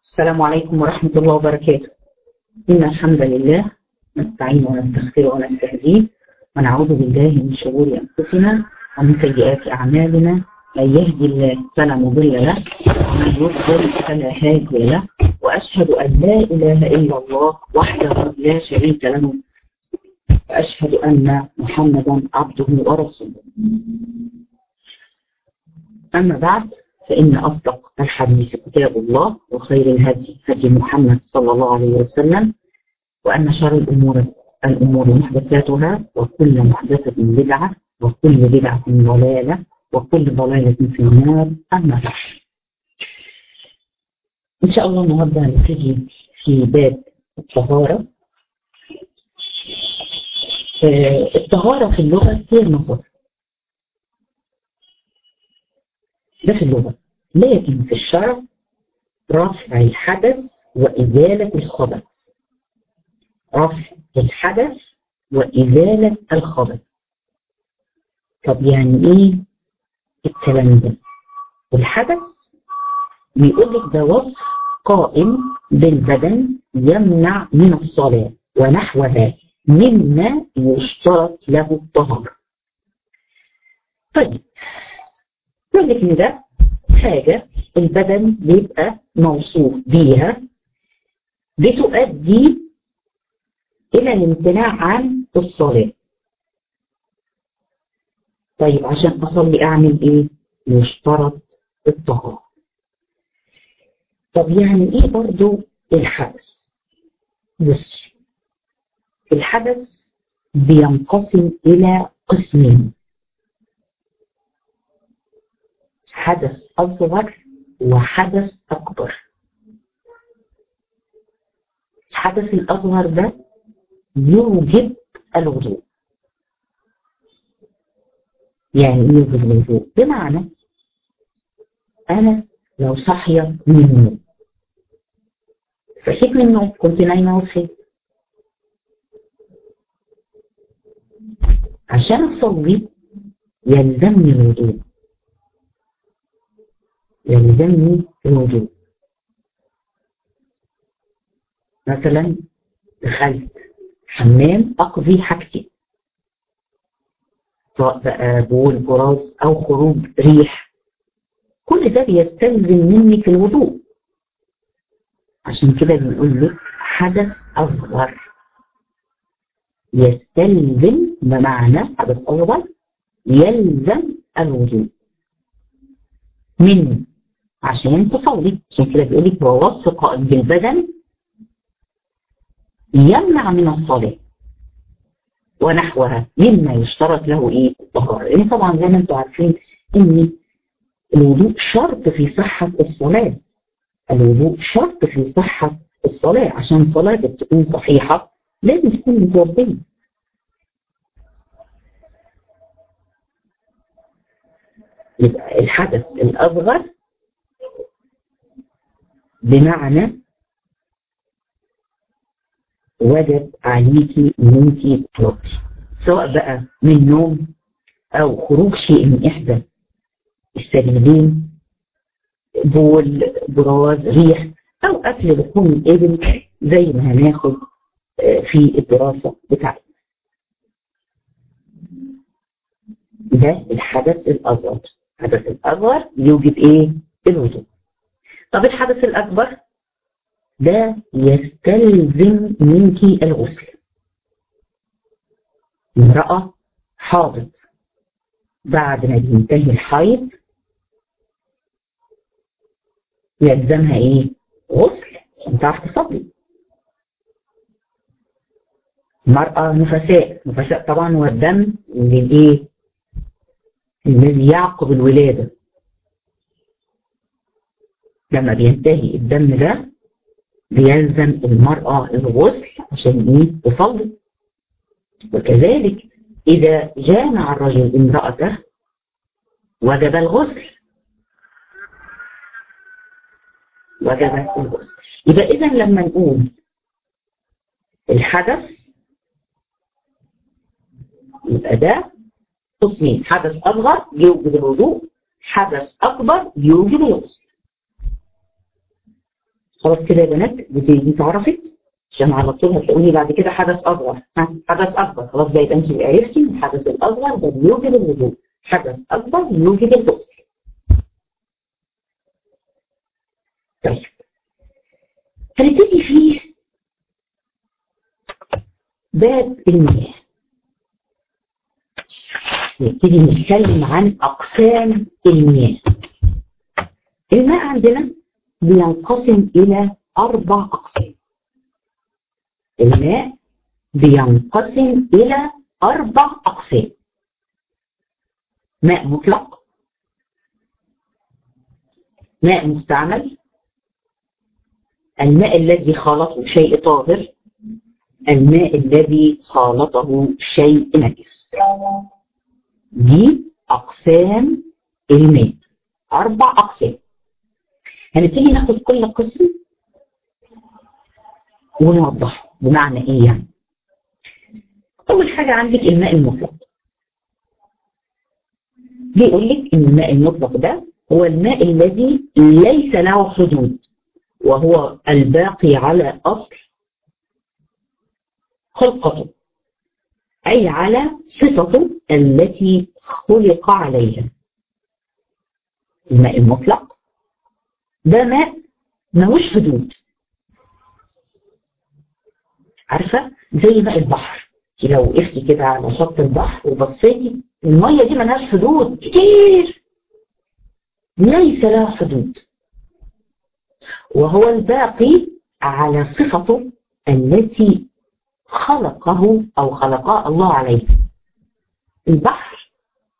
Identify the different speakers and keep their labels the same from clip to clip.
Speaker 1: السلام عليكم ورحمة الله وبركاته إن الحمد لله نستعين ونستغفر ونستهديه ونعوذ بالله من شرور أنفسنا ومن سيئات أعمالنا من يهدي الله فلا مضل له ومن يضلل فلا هادي له وأشهد أن لا إله إلا الله وحده لا شريك له وأشهد أن محمدا عبده ورسوله أما بعد فإن أصدق الحديث كتاب الله وخير الهدي هدي محمد صلى الله عليه وسلم وأن شر الأمور الأمور محدثاتها وكل محدثة بدعة وكل بدعة ضلالة وكل ضلالة في النار أما بعد إن شاء الله النهارده هنبتدي في باب الطهارة الطهارة في اللغة هي النظر ده في اللغة لكن في الشرع رفع الحدث وإزالة الخبث رفع الحدث وإزالة الخبث طب يعني إيه الكلام ده الحدث بيقول لك ده وصف قائم بالبدن يمنع من الصلاة ونحوها مما يشترط له الطهارة طيب يقول لك ان ده حاجة البدن بيبقى موصوف بيها بتؤدي إلى الامتناع عن الصلاة طيب عشان أصلي أعمل إيه؟ يشترط الطهارة طب يعني إيه برضو الحدث؟ بص الحدث بينقسم إلى قسمين حدث أصغر وحدث أكبر الحدث الأصغر ده يوجب الوضوء يعني ايه يوجب الوضوء بمعنى أنا لو صاحية من النوم صحيت من النوم كنت نايمة وصحيت عشان أصلي يلزمني الوضوء يلزمني الوضوء مثلا دخلت حمام أقضي حاجتي سواء بقى بول براز أو خروج ريح كل ده بيستلزم منك الوضوء عشان كده بنقول لك حدث أصغر يستلزم بمعنى حدث أصغر يلزم الوضوء منه عشان تصلي عشان كده بيقول لك هو وصف قائم بالبدن يمنع من الصلاة ونحوها مما يشترط له ايه الطهارة لان طبعا زي ما انتم عارفين ان الوضوء شرط في صحة الصلاة الوضوء شرط في صحة الصلاة عشان صلاتك تكون صحيحة لازم تكون متوضية يبقى الحدث الأصغر بمعنى وجب عليكي ان انت تتوضي سواء بقى من نوم او خروج شيء من احدى السبيلين بول براز ريح او اكل لحوم الابل زي ما هناخد في الدراسة بتاعتنا ده الحدث الاصغر الحدث الاصغر يوجب ايه الوضوء طب الحدث الاكبر ده يستلزم منك الغسل امرأة حاضت بعد ما بينتهي الحيض يلزمها ايه غسل عشان تعرف تصلي المرأة نفساء نفساء طبعا هو الدم للايه الذي يعقب الولادة لما بينتهي الدم ده بيلزم المرأة الغسل عشان ايه تصلي وكذلك إذا جامع الرجل امرأته وجب الغسل وجب الغسل يبقى إذا لما نقول الحدث يبقى ده قسمين حدث أصغر يوجب الوضوء حدث أكبر يوجب الغسل خلاص كده يا بنات دي دي اتعرفت عشان على طول هتلاقوني بعد كده حدث اصغر ها حدث اكبر خلاص بقى يبقى انت عرفتي الحدث الاصغر ده بيوجب الوضوء حدث اكبر يوجب الغسل طيب هنبتدي فيه باب المياه نبتدي نتكلم عن أقسام المياه الماء عندنا بينقسم إلى أربع أقسام الماء بينقسم إلى أربع أقسام ماء مطلق ماء مستعمل الماء الذي خالطه شيء طاهر الماء الذي خالطه شيء نجس دي أقسام الماء أربع أقسام هنبتدي ناخد كل قسم ونوضحه بمعنى إيه يعني أول حاجة عندك الماء المطلق بيقول لك إن الماء المطلق ده هو الماء الذي ليس له حدود وهو الباقي على أصل خلقته أي على صفته التي خلق عليها الماء المطلق ده ماء ملوش حدود عارفة زي ماء البحر لو وقفتي كده على شط البحر وبصيتي المية دي ملهاش حدود كتير ليس لها حدود وهو الباقي على صفته التي خلقه أو خلقها الله عليه البحر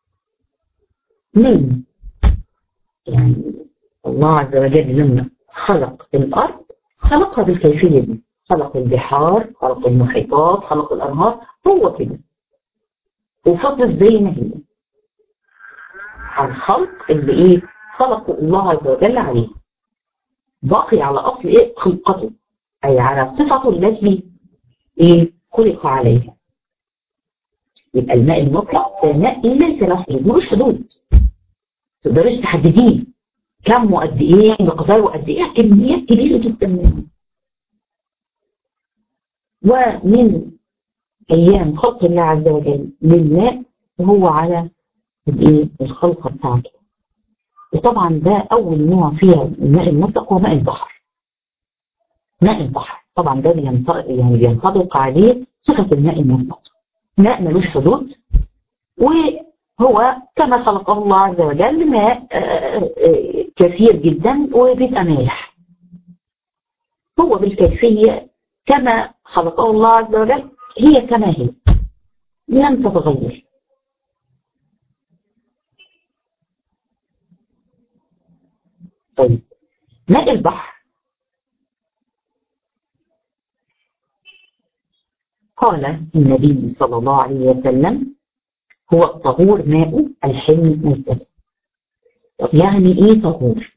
Speaker 1: من يعني الله عز وجل لما خلق الأرض خلقها بالكيفية دي خلق البحار خلق المحيطات خلق الأنهار هو كده وفضلت زي ما هي الخلق اللي ايه خلق الله عز وجل عليه باقي على أصل ايه خلقته أي على صفته التي ايه خلق عليها يبقى الماء المطلق ده ماء ليس له حدود ملوش حدود تقدريش تحدديه كم وقد ايه مقداره قد ايه كميات كبيره جدا منه ومن ايام خلق الله عز وجل للماء وهو على الايه الخلقه بتاعته وطبعا ده اول نوع فيها الماء المطلق هو ماء البحر ماء البحر طبعا ده بينطبق يعني بينطبق عليه صفه الماء المطلق ماء ملوش حدود وهو كما خلقه الله عز وجل ماء كثير جدا وبيبقى مالح هو بالكيفية كما خلقه الله عز وجل هي كما هي لم تتغير طيب ماء البحر قال النبي صلى الله عليه وسلم هو الطهور ماء الحلم ميتته طب يعني ايه طهور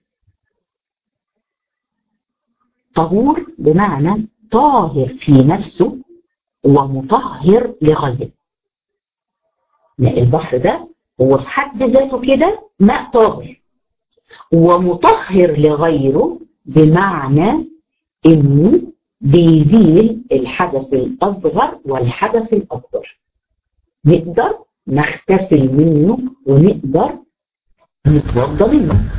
Speaker 1: طهور بمعنى طاهر في نفسه ومطهر لغيره ماء البحر ده هو في حد ذاته كده ماء طاهر ومطهر لغيره بمعنى انه بيزيل الحدث الأصغر والحدث الأكبر نقدر نغتسل منه ونقدر نتوضى منه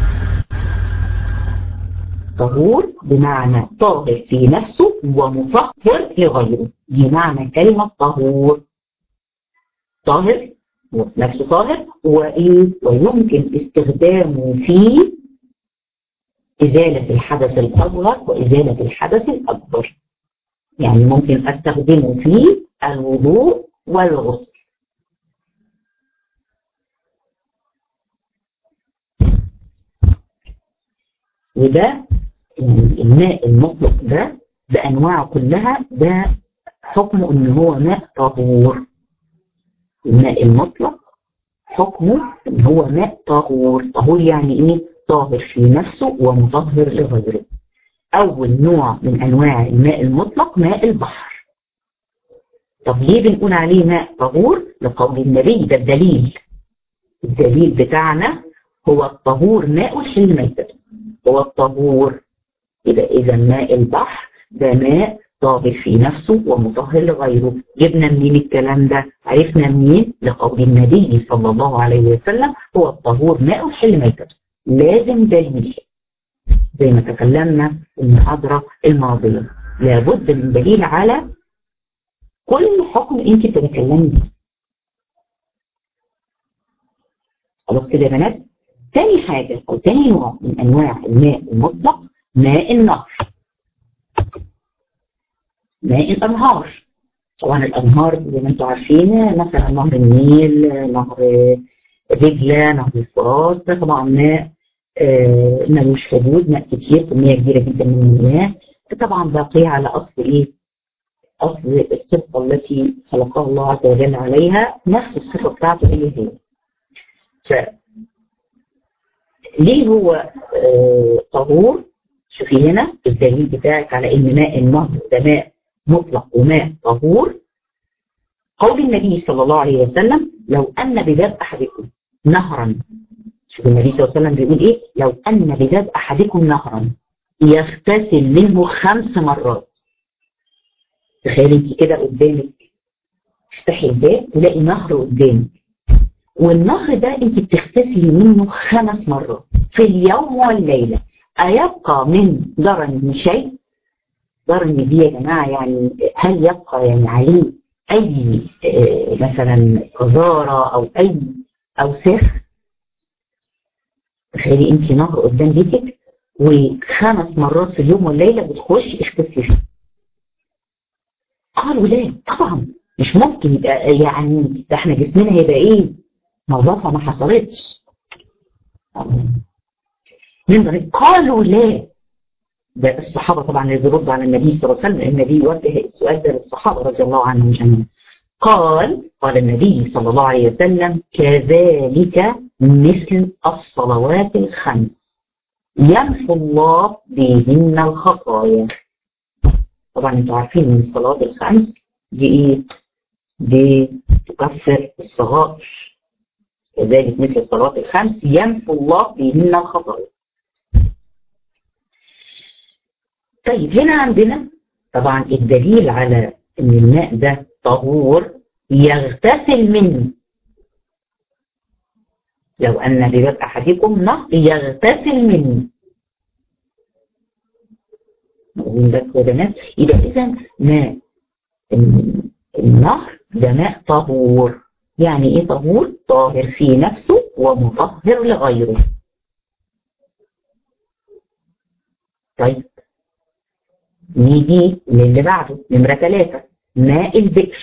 Speaker 1: طهور بمعنى طاهر في نفسه ومطهر لغيره دي معنى كلمة طهور طاهر نفسه طاهر وإيه ويمكن استخدامه في إزالة الحدث الأصغر وإزالة الحدث الأكبر يعني ممكن أستخدمه في الوضوء والغسل وده الماء المطلق ده بأنواعه كلها ده حكمه إن هو ماء طهور الماء المطلق حكمه إن هو ماء طهور طهور يعني إيه طاهر في نفسه ومطهر لغيره أول نوع من أنواع الماء المطلق ماء البحر طب ليه بنقول عليه ماء طهور لقول النبي ده الدليل الدليل بتاعنا هو الطهور ماء الحل ميتته هو الطهور يبقى إذا ماء البحر ده ماء طاهر في نفسه ومطهر لغيره جبنا منين الكلام ده عرفنا منين لقول النبي صلى الله عليه وسلم هو الطهور ماء الحل ميتة لازم دليل زي ما تكلمنا في المحاضرة الماضية لابد من دليل على كل حكم انت بتتكلمي بيه خلاص كده يا بنات تاني حاجة او تاني نوع من انواع الماء المطلق ماء النهر ماء الانهار طبعا الانهار زي ما انتم عارفين مثلا نهر النيل نهر دجله نهر الفرات ده طبعا ماء آه ملوش حدود ماء كتير كميه كبيره جدا من المياه طبعا باقيه على اصل ايه؟ اصل الصفه التي خلقها الله عز وجل عليها نفس الصفه بتاعته هي هي. ف ليه هو آه طهور؟ شوفي هنا الدليل بتاعك على ان ماء النهر ده ماء مطلق وماء طهور قول النبي صلى الله عليه وسلم لو ان بباب احدكم نهرا شوف النبي صلى الله عليه وسلم بيقول ايه لو ان بباب احدكم نهرا يغتسل منه خمس مرات تخيلي انت كده قدامك تفتحي الباب تلاقي نهر قدامك والنهر ده انت بتغتسلي منه خمس مرات في اليوم والليله ايبقى من درن شيء درن دي يا جماعه يعني هل يبقى يعني عليه اي مثلا قذاره او اي اوساخ تخيلي انت نهر قدام بيتك وخمس مرات في اليوم والليله بتخشي تغتسلي فيه قالوا لا طبعا مش ممكن يبقى يعني ده احنا جسمنا هيبقى ايه نظافه ما حصلتش من قالوا لا ده الصحابه طبعا اللي بيردوا على النبي صلى الله عليه وسلم النبي وجه السؤال ده للصحابه رضي الله عنهم جميعا قال قال النبي صلى الله عليه وسلم كذلك مثل الصلوات الخمس يمحو الله بهن الخطايا طبعا انتوا عارفين ان الصلوات الخمس دي ايه دي تكفر الصغائر كذلك مثل الصلوات الخمس يمحو الله بهن الخطايا طيب هنا عندنا طبعا الدليل على ان الماء ده طهور يغتسل منه لو ان بباب احدكم نهر يغتسل منه واخدين بالكم يا بنات يبقى اذا ماء النهر ده ماء طهور يعني ايه طهور طاهر في نفسه ومطهر لغيره طيب نيجي للي بعده نمرة ثلاثة ماء البئر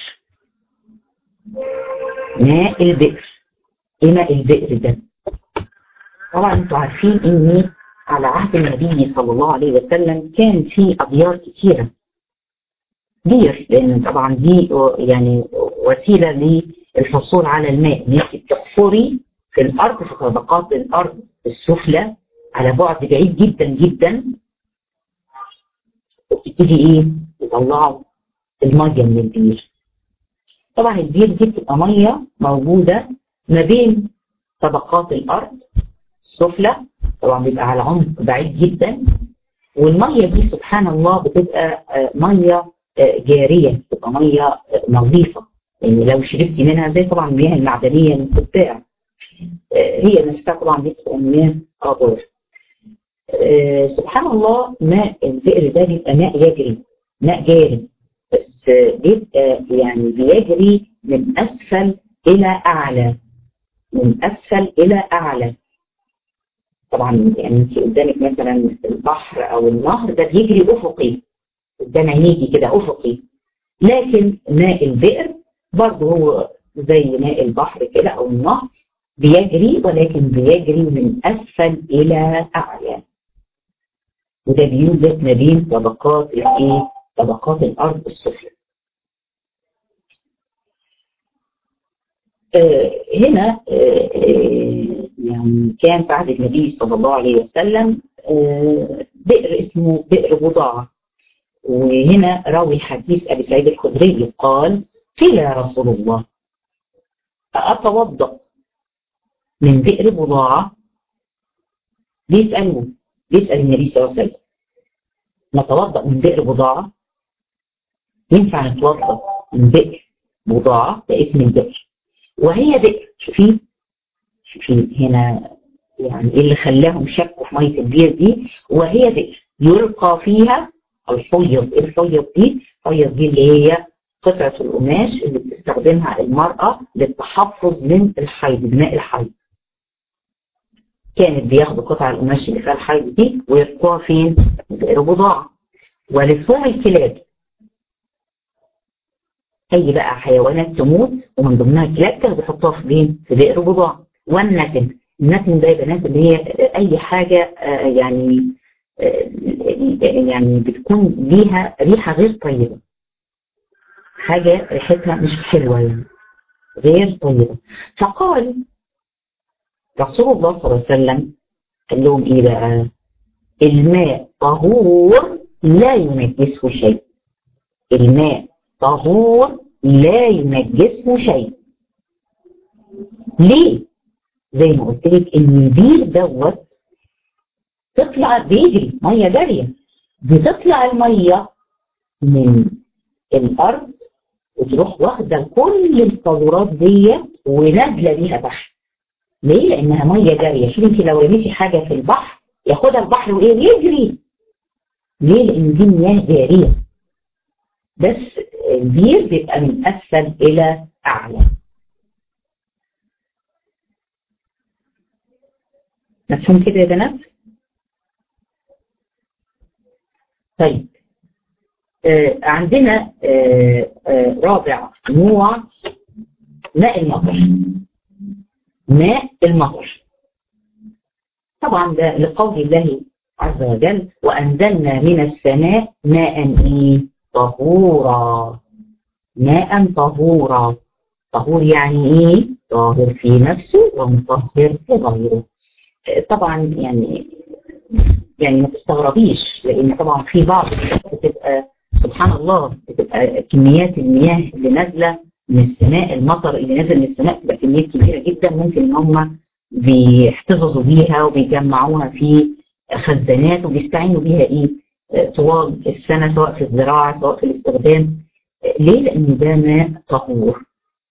Speaker 1: ماء البئر ايه ماء البئر ده طبعا انتوا عارفين ان على عهد النبي صلى الله عليه وسلم كان في ابيار كتيرة بير لان طبعا دي يعني وسيلة للحصول على الماء ان انت بتحفري في الارض في طبقات الارض السفلى على بعد بعيد جدا جدا وبتبتدي ايه يطلعوا الميه من البير طبعا البير دي بتبقى ميه موجوده ما بين طبقات الارض السفلى طبعا بيبقى على عمق بعيد جدا والميه دي سبحان الله بتبقى ميه جاريه بتبقى ميه نظيفه يعني لو شربتي منها زي طبعا المياه المعدنيه المتباعه هي نفسها طبعا بتبقى مياه قاطره آه سبحان الله ماء البئر ده بيبقى ماء يجري ماء جاري بس بيبقى يعني بيجري من اسفل الى اعلى من اسفل الى اعلى طبعا يعني انت قدامك مثلا البحر او النهر ده بيجري افقي قدام عينيكي كده افقي لكن ماء البئر برضه هو زي ماء البحر كده او النهر بيجري ولكن بيجري من اسفل الى اعلى وده بيوجد ما بين طبقات الايه طبقات الارض السفلى آه هنا آه يعني كان في عهد النبي صلى الله عليه وسلم آه بئر اسمه بئر بضاعة وهنا راوي حديث أبي سعيد الخدري قال قيل يا رسول الله أتوضأ من بئر بضاعة بيسألوا بيسأل النبي صلى الله عليه وسلم نتوضأ من بئر بضاعة ينفع نتوضأ من بئر بضاعة ده اسم البئر وهي بئر شوفي شوفي هنا يعني ايه اللي خلاهم شكوا في ميه البير دي وهي بئر يلقى فيها الحيض الحيض دي الحيض دي اللي هي قطعة القماش اللي بتستخدمها المرأة للتحفظ من الحيض بماء الحيض كانت بياخدوا قطع القماش اللي فيها الحيض دي ويركوها فين؟ بئر بضاعة ولحوم الكلاب اي بقى حيوانات تموت ومن ضمنها الكلاب كانوا بيحطوها في فين؟ في بئر بضاعة والنتن النتن ده يا بنات اللي هي اي حاجة يعني يعني بتكون ليها ريحة غير طيبة حاجة ريحتها مش حلوة يعني غير طيبة فقال رسول الله صلى الله عليه وسلم قال لهم ايه بقى الماء طهور لا ينجسه شيء الماء طهور لا ينجسه شيء ليه زي ما قلت لك ان البير دوت تطلع بيجري ميه جاريه بتطلع الميه من الارض وتروح واخده كل القاذورات ديت ونازله بيها تحت ليه؟ لانها ميه جاريه شوفي انت لو رميتي حاجه في البحر ياخدها البحر وايه يجري ليه؟ لان دي مياه جاريه بس البير بيبقى من اسفل الى اعلى مفهوم كده يا بنات؟ طيب آه عندنا آه آه رابع نوع ماء المطر ماء المطر طبعا ده لقول الله عز وجل وأنزلنا من السماء ماء إيه؟ طهورا ماء طهورا طهور يعني إيه؟ طاهر في نفسه ومطهر في غيره طبعا يعني يعني ما تستغربيش لان طبعا في بعض بتبقى سبحان الله بتبقى كميات المياه اللي نازله من السماء المطر اللي نازل من السماء بتبقى كميات كبيره جدا ممكن ان هم بيحتفظوا بيها وبيجمعوها في خزانات وبيستعينوا بيها ايه طوال السنه سواء في الزراعه سواء في الاستخدام ليه؟ لان ده ماء طهور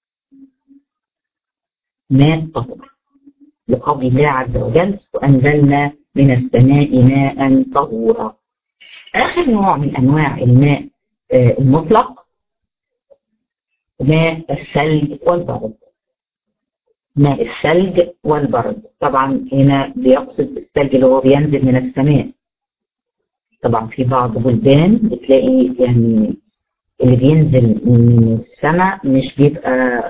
Speaker 1: ماء طهور لقول الله عز وجل وانزلنا من السماء ماء طهورا آخر نوع من أنواع الماء المطلق ماء الثلج والبرد ماء الثلج والبرد طبعا هنا بيقصد الثلج اللي هو بينزل من السماء طبعا في بعض بلدان بتلاقي يعني اللي بينزل من السماء مش بيبقى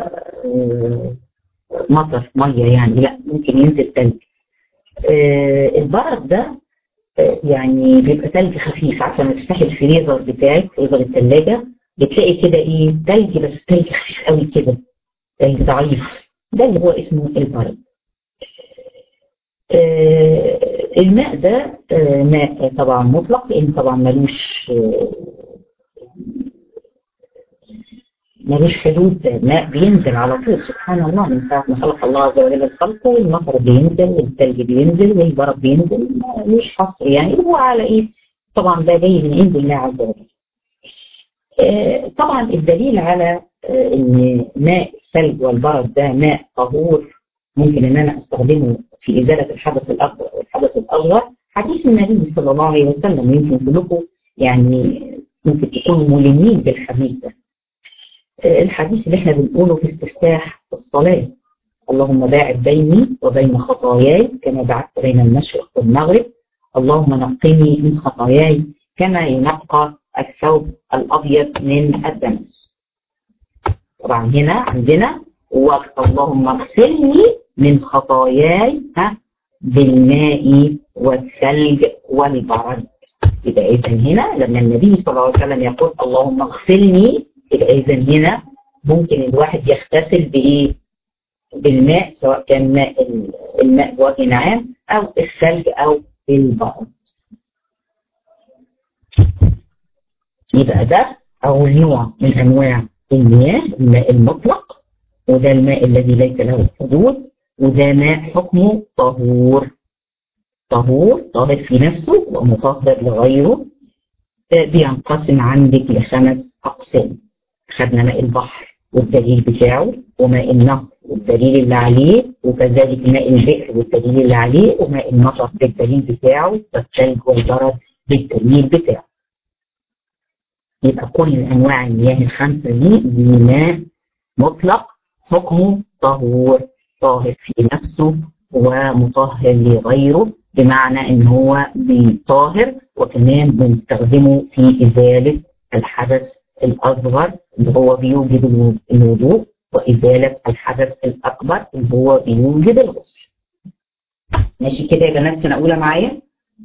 Speaker 1: مطر ميه يعني لا ممكن ينزل ثلج آه البرد ده آه يعني بيبقى تلج خفيف عارفه لما تفتحي الفريزر بتاعك فريزر الثلاجه بتلاقي كده ايه تلج بس تلج خفيف قوي كده تلج ضعيف ده اللي هو اسمه البرد آه الماء ده ماء طبعا مطلق لان طبعا ملوش ملوش حدود ماء بينزل على طول سبحان الله من ساعة ما خلق الله عز وجل الخلق والمطر بينزل والثلج بينزل والبرد بينزل ملوش حصر يعني هو على ايه طبعا ده جاي من عند الله عز وجل آه طبعا الدليل على آه ان ماء الثلج والبرد ده ماء طهور ممكن ان انا استخدمه في ازاله الحدث الاكبر والحدث الاصغر حديث النبي صلى الله عليه وسلم يمكن كلكم يعني ممكن تكونوا ملمين بالحديث ده الحديث اللي احنا بنقوله في استفتاح الصلاة اللهم باعد بيني وبين خطاياي كما بعدت بين المشرق والمغرب اللهم نقني من خطاياي كما ينقى الثوب الأبيض من الدنس طبعا هنا عندنا وقت اللهم اغسلني من خطاياي ها بالماء والثلج والبرد يبقى إذا هنا لما النبي صلى الله عليه وسلم يقول اللهم اغسلني يبقى إذا هنا ممكن الواحد يغتسل بإيه؟ بالماء سواء كان ماء الماء بوجه عام أو الثلج أو البرد. يبقى ده أول نوع من أنواع المياه الماء المطلق وده الماء الذي ليس له حدود وده ماء حكمه طهور طهور طاهر في نفسه ومطهر لغيره بينقسم عندك لخمس أقسام خدنا ماء البحر والدليل بتاعه وماء النهر والدليل اللي عليه وكذلك ماء البئر والدليل اللي عليه وماء المطر بالدليل بتاعه والثلج والبرد بالدليل بتاعه يبقى كل انواع المياه الخمسه دي دي ماء مطلق حكمه طهور طاهر في نفسه ومطهر لغيره بمعنى ان هو بيطهر وكمان بنستخدمه في ازاله الحدث الاصغر اللي هو بيوجد الوضوء وازاله الحدث الاكبر اللي هو بيوجد الغسل. ماشي كده يا بنات سنه اولى معايا؟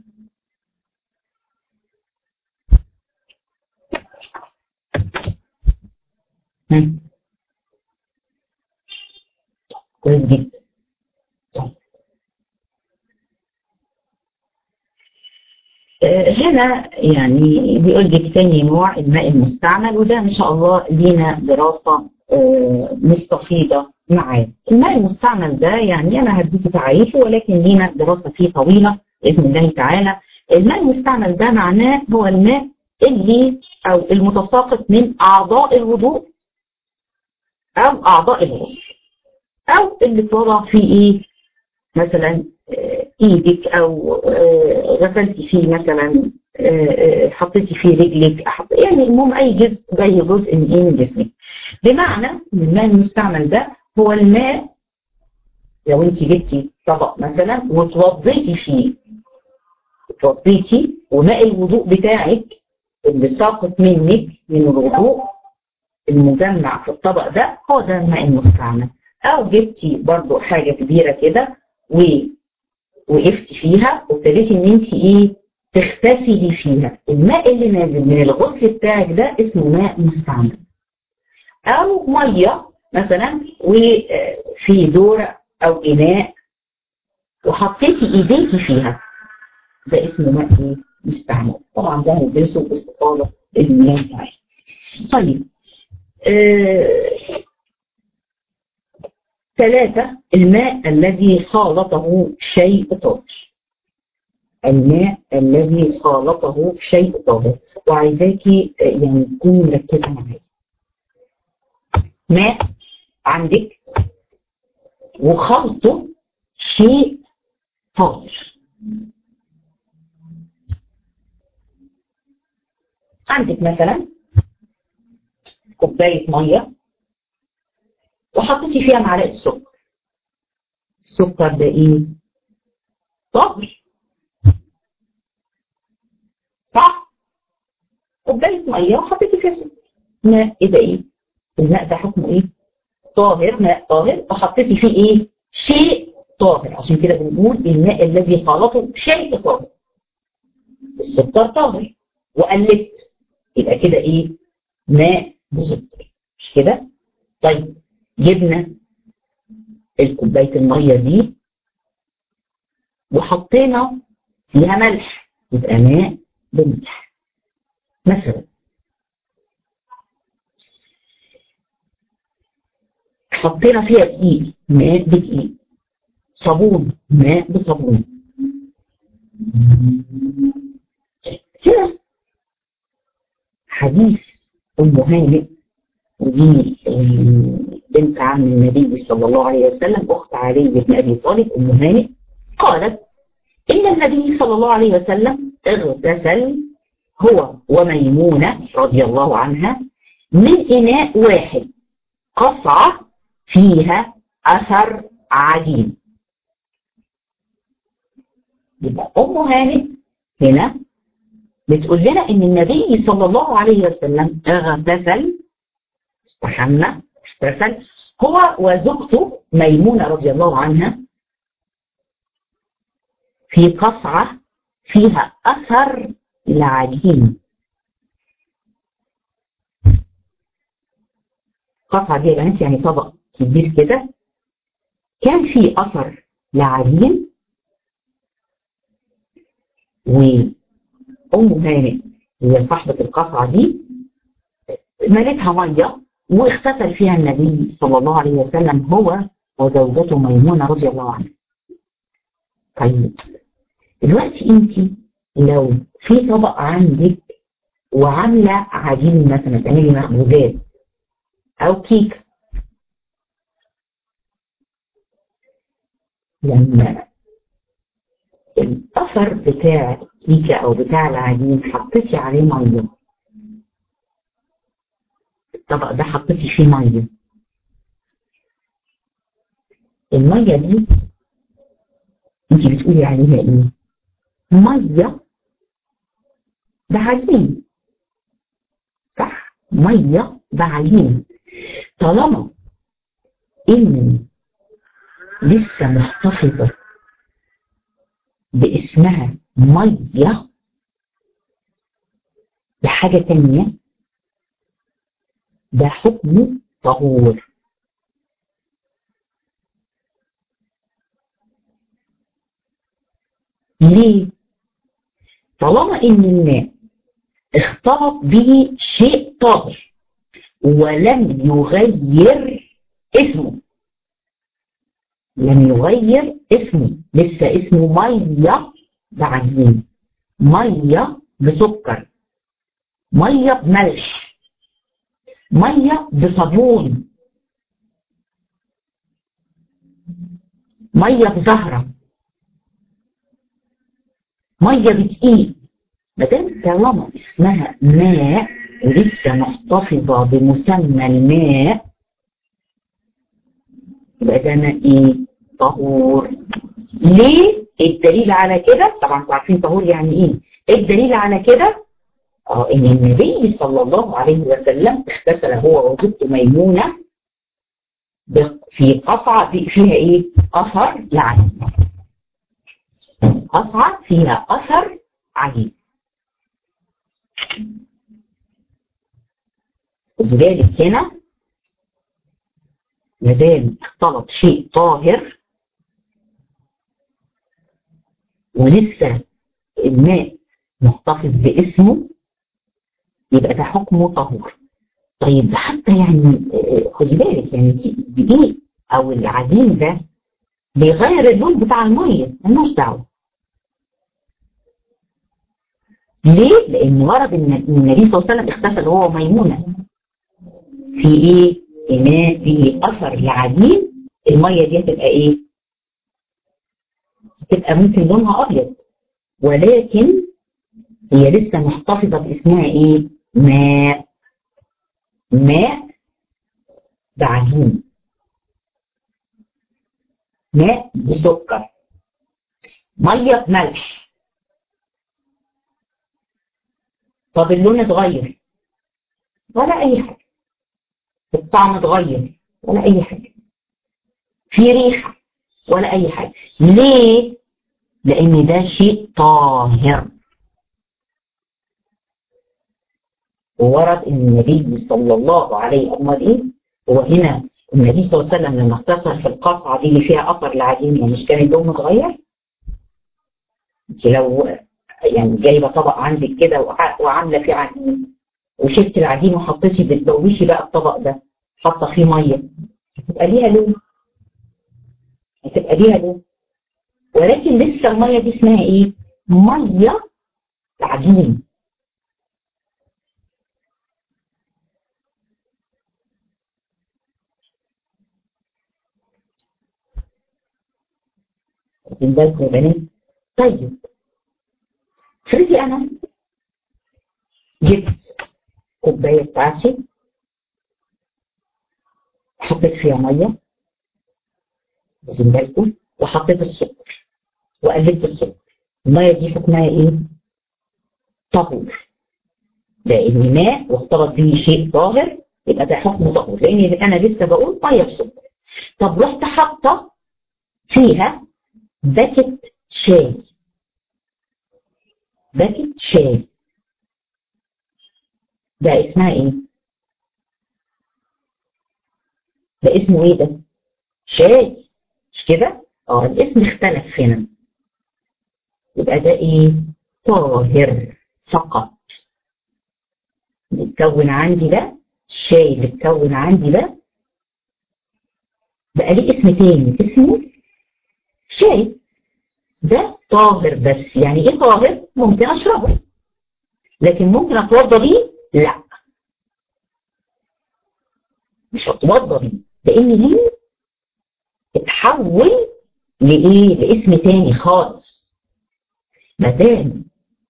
Speaker 1: كويس جدا هنا يعني بيقول لك تاني نوع الماء المستعمل وده ان شاء الله لينا دراسه مستفيضه معاه. الماء المستعمل ده يعني انا هديكي تعريفه ولكن لينا دراسه فيه طويله باذن الله تعالى. الماء المستعمل ده معناه هو الماء اللي او المتساقط من اعضاء الوضوء او اعضاء الغسل او اللي اتوضع فيه ايه مثلا ايدك او غسلتي فيه مثلا حطيتي فيه رجلك يعني المهم اي جزء اي جزء من ايه من جسمك بمعنى ان الماء المستعمل ده هو الماء لو انت جبتي طبق مثلا وتوضيتي فيه اتوضيتي وماء الوضوء بتاعك اللي ساقط منك من الوضوء المجمع في الطبق ده هو ده الماء المستعمل او جبتي برضو حاجه كبيره كده ووقفتي فيها وابتديتي ان انت ايه تغتسلي فيها الماء اللي نازل من الغسل بتاعك ده اسمه ماء مستعمل او ميه مثلا وفي دورة او اناء وحطيتي ايديكي فيها ده اسمه ماء ايه مستعمل طبعا ده هندرسه باستفاضه باذن الله تعالى طيب آه ثلاثة الماء الذي خالطه شيء طاهر الماء الذي خالطه شيء طاهر وعايزاكي يعني تكوني مركزة معايا ماء عندك وخلطه شيء طاهر عندك مثلا كوباية مية وحطيتي فيها معلقه سكر السكر ده ايه طاهر صح كوبايه ميه وحطيتي فيها سكر ماء ايه ده ايه الماء ده حكمه ايه طاهر ماء طاهر وحطيتي فيه ايه شيء طاهر عشان كده بنقول الماء الذي خلطه شيء طاهر السكر طاهر وقلبت يبقى كده ايه ماء بسكر مش كده طيب جبنا الكوبايه الميه دي وحطينا فيها ملح يبقى ماء بملح مثلا حطينا فيها دقيق ماء بدقيق صابون ماء بصابون هنا حديث ام هانئ ودي بنت عم النبي صلى الله عليه وسلم اخت علي بن ابي طالب ام هانئ قالت ان النبي صلى الله عليه وسلم اغتسل هو وميمونه رضي الله عنها من اناء واحد قصعه فيها اثر عجين يبقى ام هانئ هنا بتقول لنا ان النبي صلى الله عليه وسلم اغتسل استحمى اغتسل هو وزوجته ميمونة رضي الله عنها في قصعة فيها أثر العجين قصعة دي يا بنات يعني طبق كبير كده كان في أثر لعجين وأم هانئ هي صاحبة القصعة دي ملتها مية واغتسل فيها النبي صلى الله عليه وسلم هو وزوجته ميمونة رضي الله عنها طيب دلوقتي انت لو في طبق عندك وعاملة عجين مثلا تعملي مخبوزات أو كيك لما الأثر بتاع الكيكة أو بتاع العجين حطيتي عليه مية الطبق ده حطيتي فيه مية المية دي انت بتقولي عليها ايه مية ده عجين صح مية ده عجين طالما ان لسه محتفظة باسمها مية بحاجة تانية ده حكم طهور ليه؟ طالما ان الماء اختلط به شيء طاهر ولم يغير اسمه لم يغير اسمه لسه اسمه ميه بعجين ميه بسكر ميه بملح ميه بصابون ميه بزهره ميه بدقيق ما دام طالما اسمها ماء ولسه محتفظه بمسمى الماء يبقى ده ماء ايه؟ طهور ليه؟ الدليل على كده طبعا انتوا عارفين طهور يعني ايه؟ الدليل على كده اه ان النبي صلى الله عليه وسلم اغتسل هو وزوجته ميمونه في قصعه فيها ايه؟ اثر لعين قصعة فيها أثر عجيب لذلك هنا مادام اختلط شيء طاهر ولسه الماء محتفظ باسمه يبقى ده حكمه طهور طيب حتى يعني خدي بالك يعني دقيق او العجين ده بيغير اللون بتاع الميه ملوش دعوه ليه؟ لأن ورد إن النبي صلى الله عليه وسلم اغتسل هو ميمونة في إيه؟ إناء فيه أثر لعجين المية دي هتبقى إيه؟ هتبقى ممكن لونها أبيض ولكن هي لسه محتفظة باسمها إيه؟ ماء ماء بعجين ماء بسكر مية بملح طب اللون اتغير ولا اي حاجه الطعم اتغير ولا اي حاجه في ريحه ولا اي حاجه ليه لان ده شيء طاهر وورد ان النبي صلى الله عليه وسلم ايه هو هنا النبي صلى الله عليه وسلم لما اختصر في القصعه دي اللي فيها اثر العجين يعني مش كان اللون متغير انت لو يعني جايبه طبق عندك كده وعامله فيه عجين وشلت العجين وحطيتي بتدوشي بقى الطبق ده حاطه فيه ميه هتبقى ليها لون هتبقى ليها لون ولكن لسه الميه دي اسمها ايه؟ ميه عجين واخدين بالكم يا بنات؟ طيب افرضي انا جبت كوبايه بتاعتي حطيت فيها ميه واخدين بالكم وحطيت السكر وقلبت السكر الميه دي حكمها ايه؟ طهور لان ماء واختلط به شيء طاهر يبقى ده حكم طهور لان انا لسه بقول ميه بسكر طب رحت حاطه فيها باكت شاي باكت شاي ده اسمها ايه ده اسمه ايه ده شاي مش كده اه الاسم اختلف هنا يبقى ده ايه طاهر فقط اللي اتكون عندي ده الشاي اللي اتكون عندي ده بقى ليه اسم تاني اسمه شاي ده طاهر بس يعني ايه طاهر ممكن اشربه لكن ممكن اتوضى بيه لا مش هتوضى بيه لان ليه اتحول لايه لاسم تاني خالص ما دام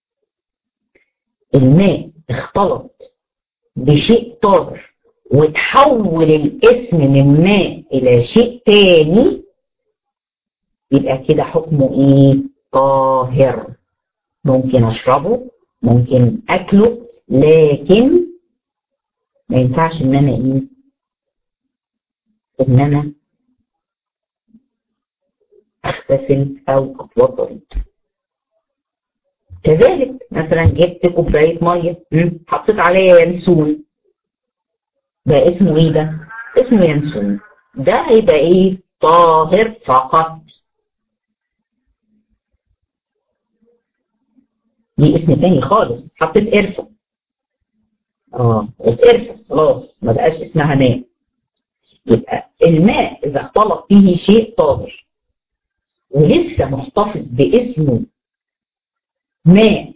Speaker 1: الماء اختلط بشيء طاهر وتحول الاسم من ماء الى شيء تاني يبقى كده حكمه ايه طاهر ممكن اشربه ممكن اكله لكن ما ينفعش ان انا ايه ان انا اغتسل او اتوضا كذلك مثلا جبت كوبايه ميه حطيت عليها ينسون ده اسمه ايه ده اسمه ينسون ده هيبقى ايه طاهر فقط دي اسم تاني خالص حطيت قرفه اه اتقرفه خلاص ما بقاش اسمها ماء يبقى الماء اذا اختلط به شيء طاهر ولسه محتفظ باسمه ماء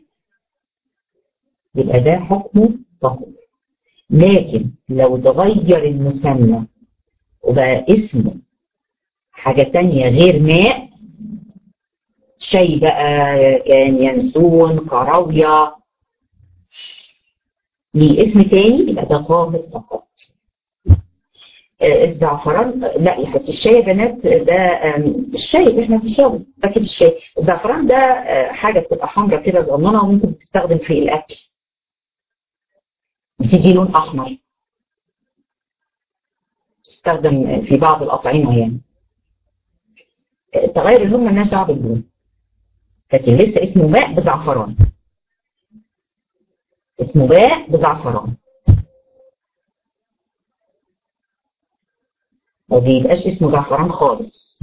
Speaker 1: يبقى ده حكمه طهور لكن لو تغير المسمى وبقى اسمه حاجة تانية غير ماء شيء بقى كان ينسون كراوية ليه اسم تاني يبقى ده طاهر فقط الزعفران لا يا حبيبتي الشاي يا بنات ده الشاي اللي احنا بنشربه باكت الشاي الزعفران ده حاجه بتبقى حمراء كده صغننه وممكن تستخدم في الاكل بتدي لون احمر تستخدم في بعض الاطعمه يعني تغير اللون مالناش دعوه باللون لكن لسه اسمه ماء بزعفران اسمه ماء بزعفران ما بيبقاش اسمه زعفران خالص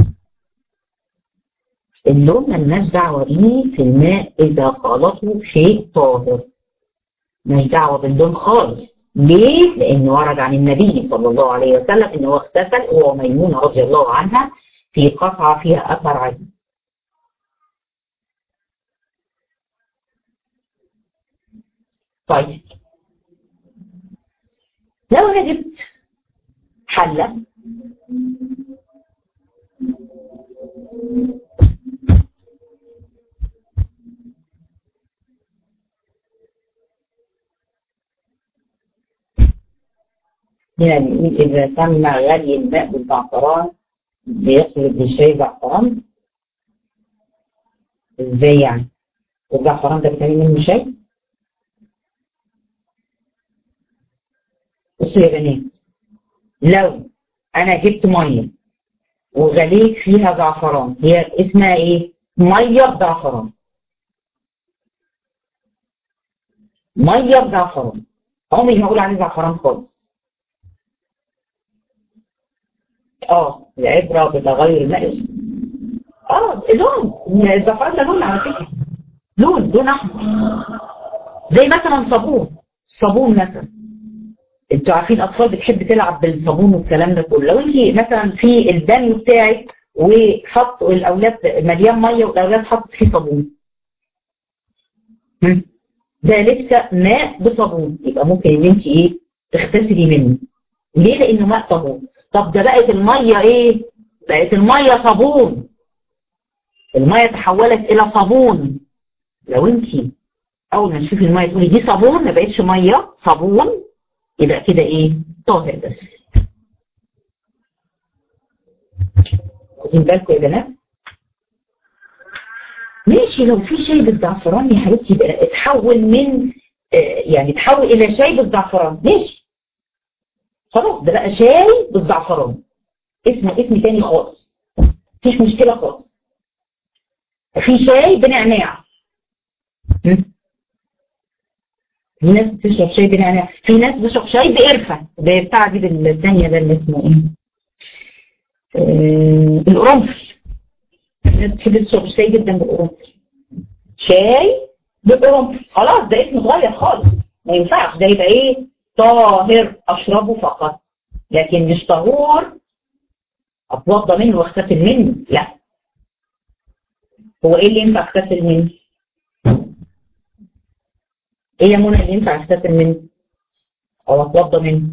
Speaker 1: اللون ملناش دعوة بيه في الماء إذا خلطه شيء طاهر مش دعوة باللون خالص ليه؟ لأنه ورد عن النبي صلى الله عليه وسلم إنه هو اغتسل هو ميمونة رضي الله عنها في قصعة فيها أثر عدي طيب لو أنا جبت حلة هنا بيقول إذا تم غلي الماء بالزعفران بيقلب بالشاي زعفران إزاي يعني؟ الزعفران ده بيتعمل منه شاي؟ بصوا يا بنات لو انا جبت ميه وغليت فيها زعفران هي اسمها ايه ميه بزعفران ميه بزعفران عمري ما اقول عليه زعفران خالص اه العبره بتغير الماء اه لون الزعفران ده لون على فكره لون لون احمر زي مثلا صابون صابون مثلا انتوا عارفين الاطفال بتحب تلعب بالصابون والكلام ده كله لو انت مثلا في البانيو بتاعك وحط الاولاد مليان ميه والاولاد حطت فيه صابون ده لسه ماء بصابون يبقى ممكن ان انت ايه تغتسلي منه ليه لانه ماء طهور طب ده بقت الميه ايه بقت الميه صابون الميه تحولت الى صابون لو انت اول ما تشوفي الميه تقولي دي صابون ما بقتش ميه صابون يبقى كده ايه طاهر بس خدين بالكم يا بنات ماشي لو في شاي بالزعفران يا حبيبتي يبقى اتحول من آه يعني تحول الى شاي بالزعفران ماشي خلاص ده بقى شاي بالزعفران اسمه اسم تاني خالص مفيش مشكله خالص في شاي بنعناع في ناس بتشرب شاي بنعناع في ناس بتشرب شاي بقرفه بتاع دي بالثانيه ده اللي اسمه ايه آه القرنفل الناس بتحب تشرب شاي جدا بالقرنفل شاي بالقرنفل خلاص ده اسم اتغير خالص ما ينفعش ده يبقى ايه طاهر اشربه فقط لكن مش طهور اتوضى منه واغتسل منه لا هو ايه اللي ينفع اغتسل منه ايه يا منى اللي ينفع اغتسل منه او اتوضى منه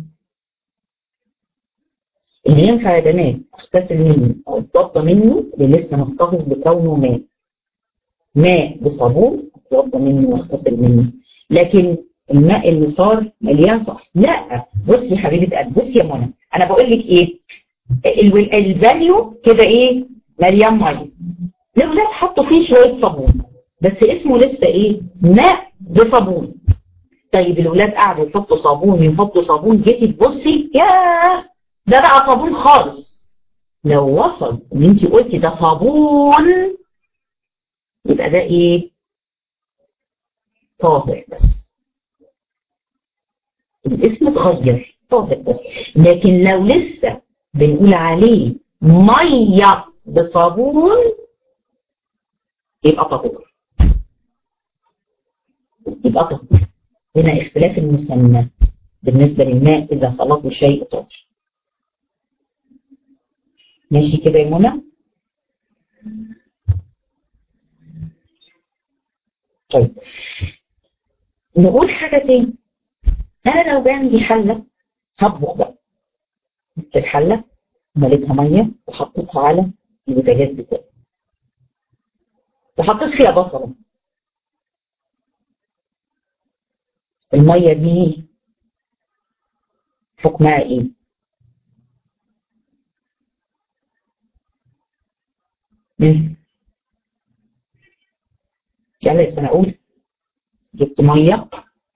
Speaker 1: اللي ينفع يا بنات اغتسل منه او اتوضى منه اللي لسه محتفظ بكونه ماء ماء بصابون اتوضى منه واغتسل منه لكن الماء اللي صار مليان صح لا بصي يا حبيبه قلبي بصي يا منى انا بقول لك ايه الفاليو كده ايه مليان ميه الاولاد حطوا فيه شويه صابون بس اسمه لسه ايه ماء بصابون طيب الاولاد قعدوا يحطوا صابون يحطوا صابون جيتي تبصي ياه ده بقى صابون خالص لو وصل ان انت قلتي ده صابون يبقى ده ايه طاهر بس الاسم اتغير طاهر بس لكن لو لسه بنقول عليه ميه بصابون يبقى طهور يبقى طهور هنا اختلاف المسمى بالنسبة للماء إذا خلطه شيء طاهر ماشي كده يا منى طيب نقول حاجة تاني أنا لو عندي حلة هطبخ بقى الحلة مليتها مية وحطيتها على البوتاجاز بتاعي وحطيت فيها بصلة المية دي حكمها ايه مم. يلا يا سنة أقول جبت مية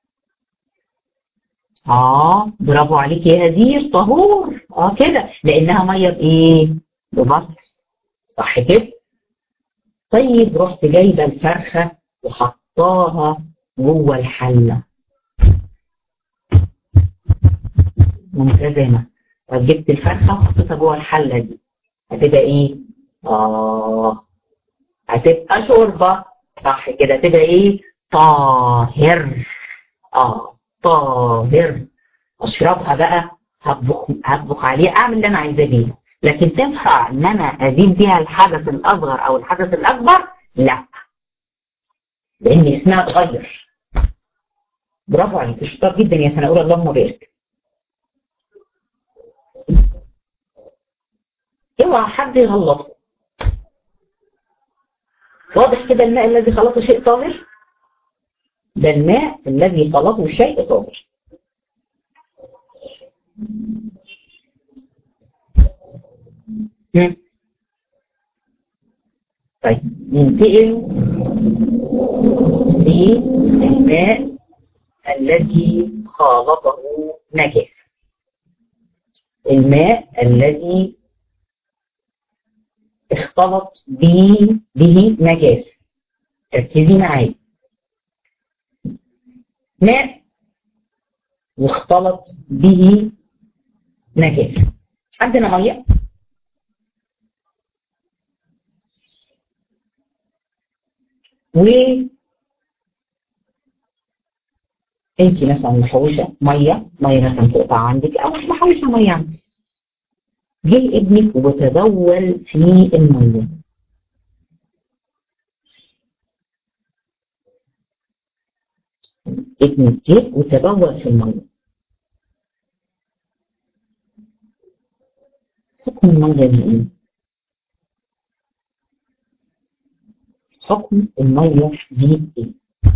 Speaker 1: اه برافو عليك يا هدير طهور اه كده لانها ميه بايه ببصل صح كده طيب رحت جايبه الفرخه وحطاها جوه الحله ملتزمه طب جبت الفرخه وحطيتها جوه الحله دي هتبقى ايه اه هتبقى شوربه صح كده هتبقى ايه طاهر اه طاهر اشربها بقى هطبخ هطبخ عليها اعمل اللي انا عايزاه بيها لكن تنفع ان انا ازيد بيها الحدث الاصغر او الحدث الاكبر لا لان اسمها اتغير برافو عليك شطار جدا يا سنه اولى اللهم بارك اوعى حد يغلطه واضح كده الماء الذي خلطه شيء طاهر ده الماء الذي خلطه شيء طاهر طيب ننتقل للماء الذي خالطه نجاسة الماء الذي اختلط به به نجاسة ركزي معايا ماء واختلط به نجاسة عندنا مية و انت مثلا محوشه ميه ميه مثلا تقطع عندك او محوشه ميه عندك جه ابنك وتبول في الميه ابنك جه وتبول في الميه حكم الميه دي ايه؟ حكم الميه دي ايه؟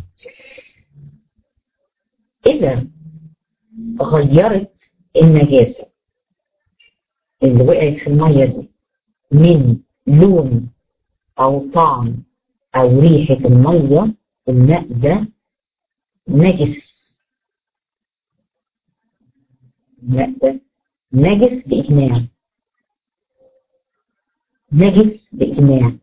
Speaker 1: إذا غيرت النجاسة اللي وقعت في المية دي من لون أو طعم أو ريحة المية الماء ده نجس الماء ده نجس بإجماع نجس بإجماع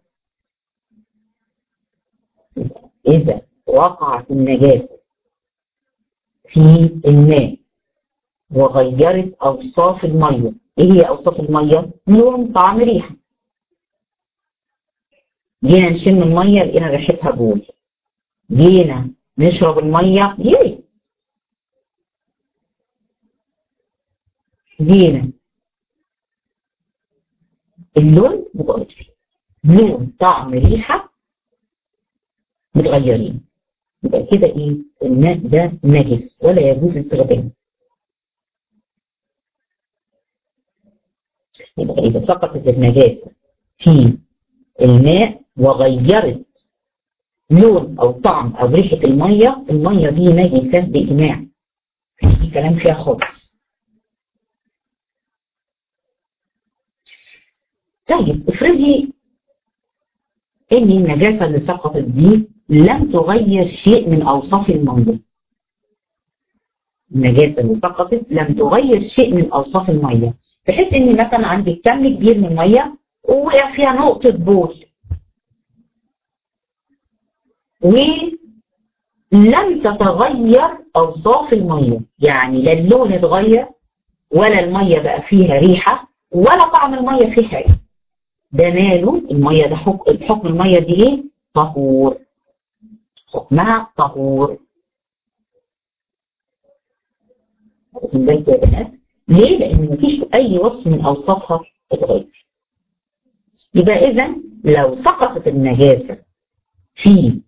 Speaker 1: إذا وقعت النجاسة في الماء وغيرت أوصاف المية إيه هي أوصاف المية؟ لون طعم ريحة جينا نشم المية لقينا ريحتها بول جينا نشرب المية يي جينا اللون متغير لون طعم ريحة متغيرين يبقى كده ايه الماء ده نجس ولا يجوز استخدامه يبقى اذا سقطت النجاسه في الماء وغيرت لون او طعم او ريحه الميه الميه دي نجسه باجماع مفيش كلام فيها خالص طيب افرضي ان النجاسه اللي سقطت دي لم تغير شيء من اوصاف الميه النجاسه اللي سقطت لم تغير شيء من اوصاف الميه بحيث ان مثلا عندك كم كبير من الميه ووقع فيها نقطه بول ولم تتغير اوصاف الميه يعني لا اللون اتغير ولا الميه بقى فيها ريحه ولا طعم الميه فيه حاجه ده ماله الميه ده حكم حكم الميه دي ايه طهور حكمها طهور واخدين بالكم يا بنات ليه لان مفيش اي وصف من اوصافها اتغير يبقى اذا لو سقطت النجاسه في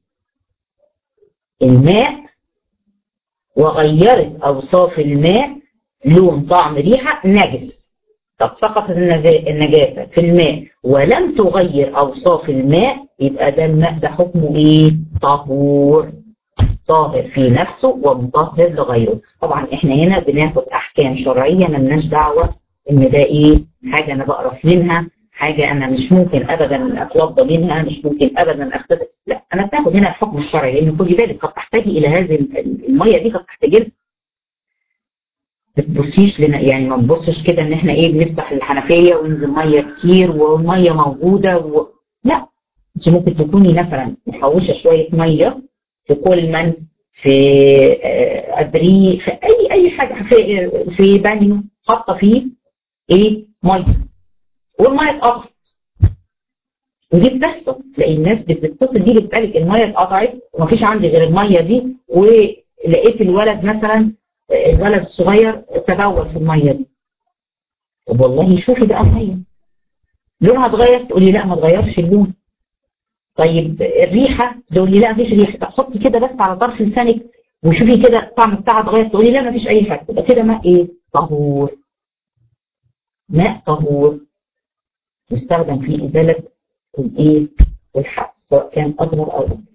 Speaker 1: الماء وغيرت اوصاف الماء لون طعم ريحه نجس طب سقطت النجاسة في الماء ولم تغير أوصاف الماء يبقى ده الماء ده حكمه إيه؟ طهور طاهر في نفسه ومطهر لغيره طبعا احنا هنا بناخد أحكام شرعية ملناش دعوة إن ده إيه؟ حاجة أنا بقرف منها حاجة أنا مش ممكن أبدا أتوضى منها مش ممكن أبدا أغتسل لا أنا بناخد هنا الحكم الشرعي لأن خدي بالك قد تحتاجي إلى هذه المية دي قد تحتاجي ما تبصيش لنا يعني ما نبصش كده ان احنا ايه بنفتح الحنفيه وينزل ميه كتير والميه موجوده و... لا انت ممكن تكوني مثلا محوشه شويه ميه في كولمن في ابريق في اي اي حاجه في في بانيو حاطه فيه ايه ميه والميه اتقطعت ودي بتحصل تلاقي الناس بتتصل بيه بتسالك الميه اتقطعت ومفيش عندي غير الميه دي ولقيت الولد مثلا الولد الصغير تبول في الميه دي طب والله شوفي بقى الميه لونها اتغير تقولي لا ما اتغيرش اللون طيب الريحه تقولي لا مفيش ريحه طب حطي كده بس على طرف لسانك وشوفي كده الطعم بتاعها اتغير تقولي لا مفيش اي حاجه يبقى كده ماء ايه؟ طهور ماء طهور يستخدم في ازاله الايه؟ الحبس سواء كان اصغر او اكبر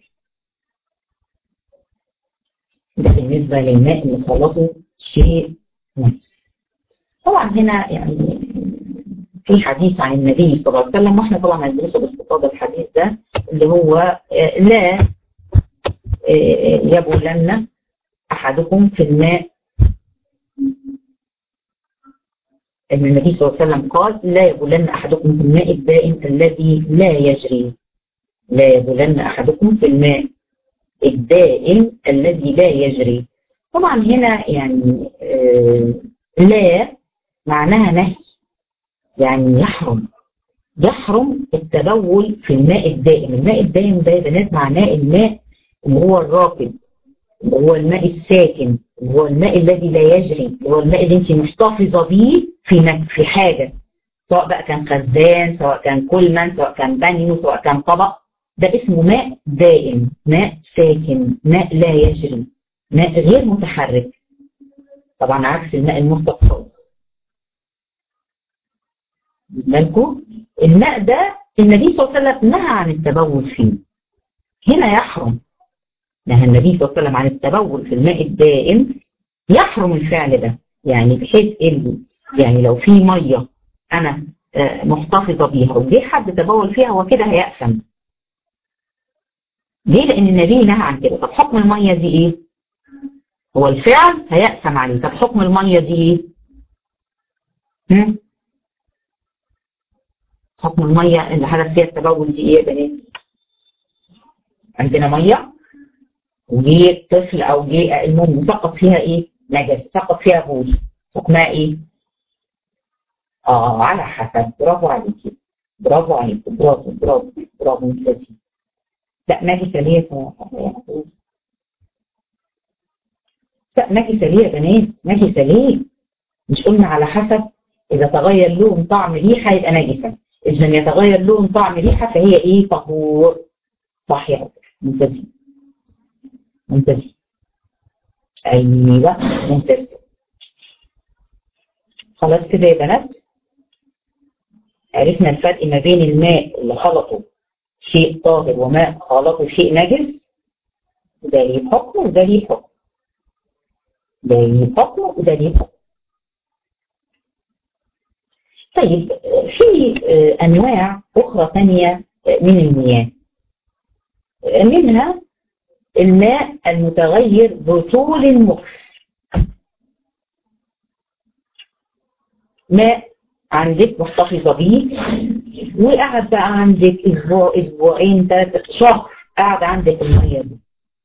Speaker 1: ده بالنسبة للماء اللي خلطه شيء نفس طبعا هنا يعني في حديث عن النبي صلى الله عليه وسلم واحنا طبعا هندرسه باستفاضة الحديث ده اللي هو لا يبولن احدكم في الماء ان النبي صلى الله عليه وسلم قال لا يبولن احدكم في الماء الدائم الذي لا يجري لا يبولن احدكم في الماء الدائم الذي لا يجري طبعا هنا يعني آه لا معناها نهي يعني يحرم يحرم التبول في الماء الدائم الماء الدائم ده يا بنات معناه الماء اللي هو الراكد اللي هو الماء الساكن اللي هو الماء الذي لا يجري اللي هو الماء اللي انت محتفظه بيه في في حاجه سواء بقى كان خزان سواء كان كولمان سواء كان بانيو سواء كان طبق ده اسمه ماء دائم ماء ساكن ماء لا يجري ماء غير متحرك طبعا عكس الماء المطلق خالص بالكم الماء ده النبي صلى الله عليه وسلم نهى عن التبول فيه هنا يحرم نهى النبي صلى الله عليه وسلم عن التبول في الماء الدائم يحرم الفعل ده يعني بحيث ان يعني لو في ميه انا محتفظه بيها وجه حد تبول فيها هو كده هيأثم ليه؟ لأن النبي نهى عن كده، طب حكم المية دي إيه؟ هو الفعل هيأسم عليه، طب حكم المية دي إيه؟ هم؟ حكم المية اللي حدث فيها التبول دي إيه يا بنات؟ عندنا مية وجه طفل أو جه المهم سقط فيها إيه؟ نجس، سقط فيها بول، حكمها إيه؟ آه على حسب، برافو عليكي، برافو عليكي، برافو برافو برافو ممتازين. لا نجسة ليه لا نجسة ليه يا بنات نجسة ليه مش قلنا على حسب إذا تغير لون طعم ريحة يبقى نجسة إذا لم يتغير لون طعم ريحة فهي إيه طهور صح يا ممتازين ممتازين ايوه ممتاز خلاص كده يا بنات عرفنا الفرق ما بين الماء اللي خلطه شيء طاهر وماء خلطه شيء نجس ده ليه حكم وده ليه حكم ده ليه حكم وده ليه حكم طيب في انواع اخرى ثانيه من المياه منها الماء المتغير بطول المكث ماء عندك محتفظة بيه وقعد بقى عندك اسبوع اسبوعين ثلاثة شهر قعد عندك المية دي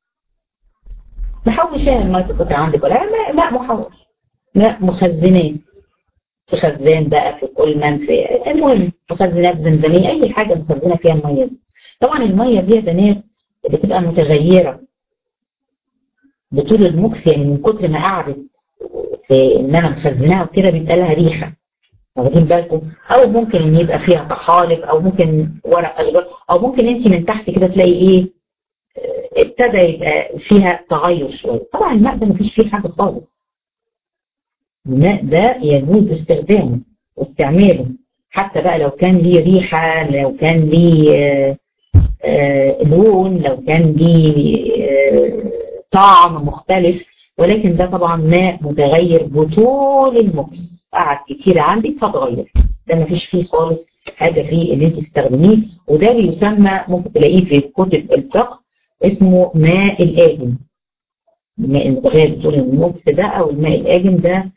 Speaker 1: محوش يعني المية تقطع عندك ولا ماء ماء محوش ماء مخزنات في خزان بقى في كل من في المهم مخزنات زمزمية اي حاجة مخزنة فيها المية دي طبعا المية دي يا بنات بتبقى متغيرة بطول المكس يعني من كتر ما قعدت في ان انا مخزناها وكده بيبقى لها ريحه واخدين بالكم او ممكن ان يبقى فيها طحالب او ممكن ورق اشجار او ممكن انت من تحت كده تلاقي ايه ابتدى يبقى فيها تغير شويه طبعا الماء ده مفيش فيه حاجه خالص الماء ده يجوز استخدامه واستعماله حتى بقى لو كان ليه ريحه لو كان ليه آه آه لون لو كان ليه آه طعم مختلف ولكن ده طبعا ماء متغير بطول المكس قعد كتير عندك فتغير ده ما فيش فيه خالص حاجة فيه اللي انت تستخدميه وده بيسمى ممكن تلاقيه في كتب الفقه اسمه ماء الآجن الماء المتغير بطول المكس ده او الماء الآجن ده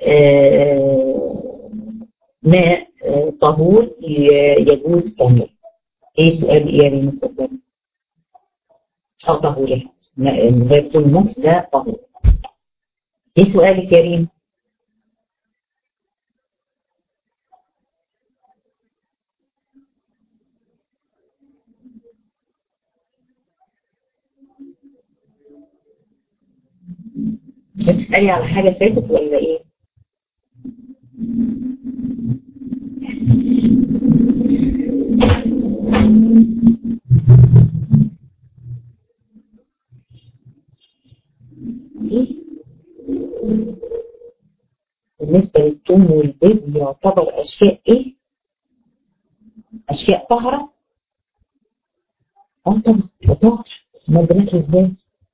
Speaker 1: آه ماء آه طهور يجوز استعماله ايه سؤال ايه يا ريم او طهور الماء بطول المكس ده طهور ايه سؤالك يا ريم بتسألي على حاجة فاتت ولا ايه ايه بالنسبة للثوم والبيض يعتبر أشياء إيه؟ أشياء طاهرة؟ اه طبعا ده طاهر امال بناكل ازاي؟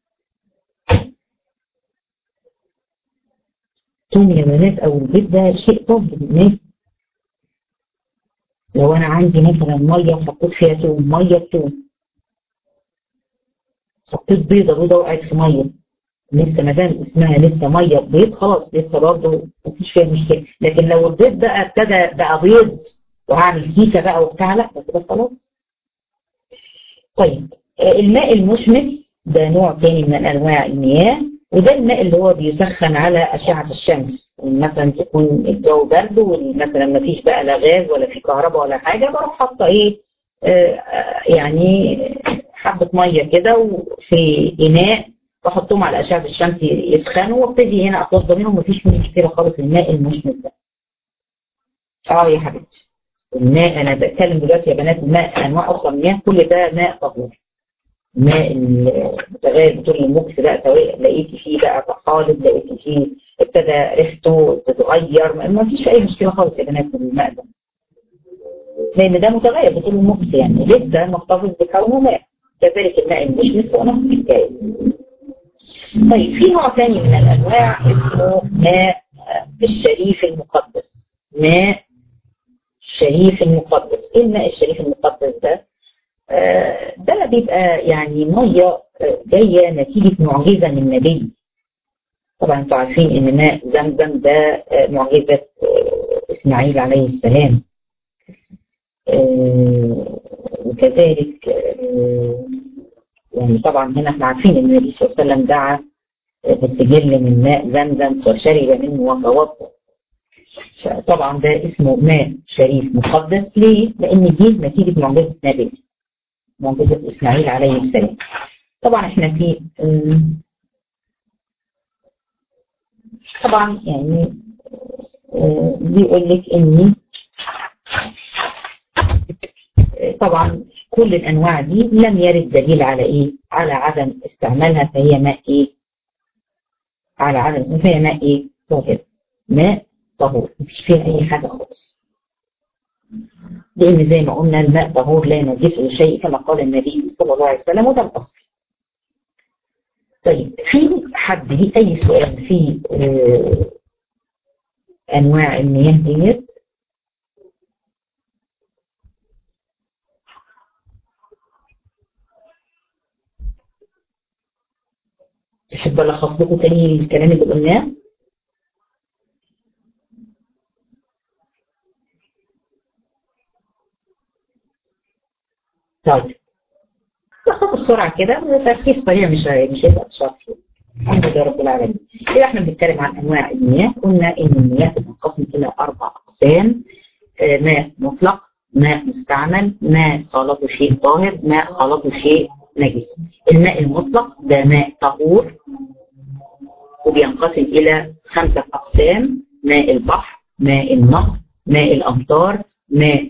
Speaker 1: الثوم يا بنات أو البيض ده شيء طاهر بالنسبة لو أنا عندي مثلا مية وحطيت فيها توم مية بتوم حطيت بيضة بيضة وقعت في مية لسه ما دام اسمها لسه ميه بيض خلاص لسه برضه مفيش فيها مشكله لكن لو البيض بقى ابتدى بقى بيض وهعمل كيكه بقى وبتاع لا كده خلاص طيب الماء المشمس ده نوع تاني من انواع المياه وده الماء اللي هو بيسخن على اشعه الشمس مثلا تكون الجو برد ومثلا ما فيش بقى لا غاز ولا في كهرباء ولا حاجه بروح حاطه ايه آه يعني حبه ميه كده وفي اناء واحطهم على اشعه الشمس يسخنوا وابتدي هنا اتوضى منهم مفيش مشكله خالص الماء المشمس ده. اه يا حبيبتي الماء انا بتكلم دلوقتي يا بنات الماء انواع اخرى من المياه كل ده ماء طهور. الماء المتغير بطول المكس ده سواء لقيتي فيه بقى طحالب لقيتي فيه ابتدى ريحته تتغير ما فيش اي مشكله خالص يا بنات الماء ده. لان ده متغير بطول المكس يعني لسه محتفظ بكونه ماء. كذلك الماء المشمس هو نفس الحكايه. طيب في نوع ثاني من الانواع اسمه ماء الشريف المقدس ماء الشريف المقدس ايه الماء الشريف المقدس ده آه ده بيبقى يعني ميه جايه نتيجه معجزه من النبي طبعا انتوا عارفين ان ماء زمزم ده معجزه اسماعيل عليه السلام آه وكذلك آه يعني طبعا هنا احنا عارفين ان النبي صلى الله عليه وسلم دعا بسجل من ماء زمزم وشرب منه وتوضا طبعا ده اسمه ماء شريف مقدس ليه؟ لان دي نتيجه معجزه نبي معجزه اسماعيل عليه السلام طبعا احنا في طبعا يعني بيقول لك اني طبعا كل الأنواع دي لم يرد دليل على إيه على عدم استعمالها فهي ماء إيه على عدم فهي ماء إيه طاهر ماء طهور مفيش فيها أي حاجة خالص لأن زي ما قلنا الماء طهور لا ينجسه شيء كما قال النبي صلى الله عليه وسلم وده الأصل طيب في حد ليه أي سؤال في آه أنواع المياه ديت تحب ألخص لكم تاني الكلام اللي قلناه طيب لخص بسرعة كده تركيز سريع مش مش هيبقى بشرح الحمد لله رب العالمين يبقى احنا بنتكلم عن انواع المياه قلنا ان المياه بتنقسم الى اربع اقسام آه ماء مطلق ماء مستعمل ماء خلطه شيء طاهر ماء خلطه شيء نجس الماء المطلق ده ماء طهور وبينقسم الى خمسة اقسام ماء البحر ماء النهر ماء الامطار ماء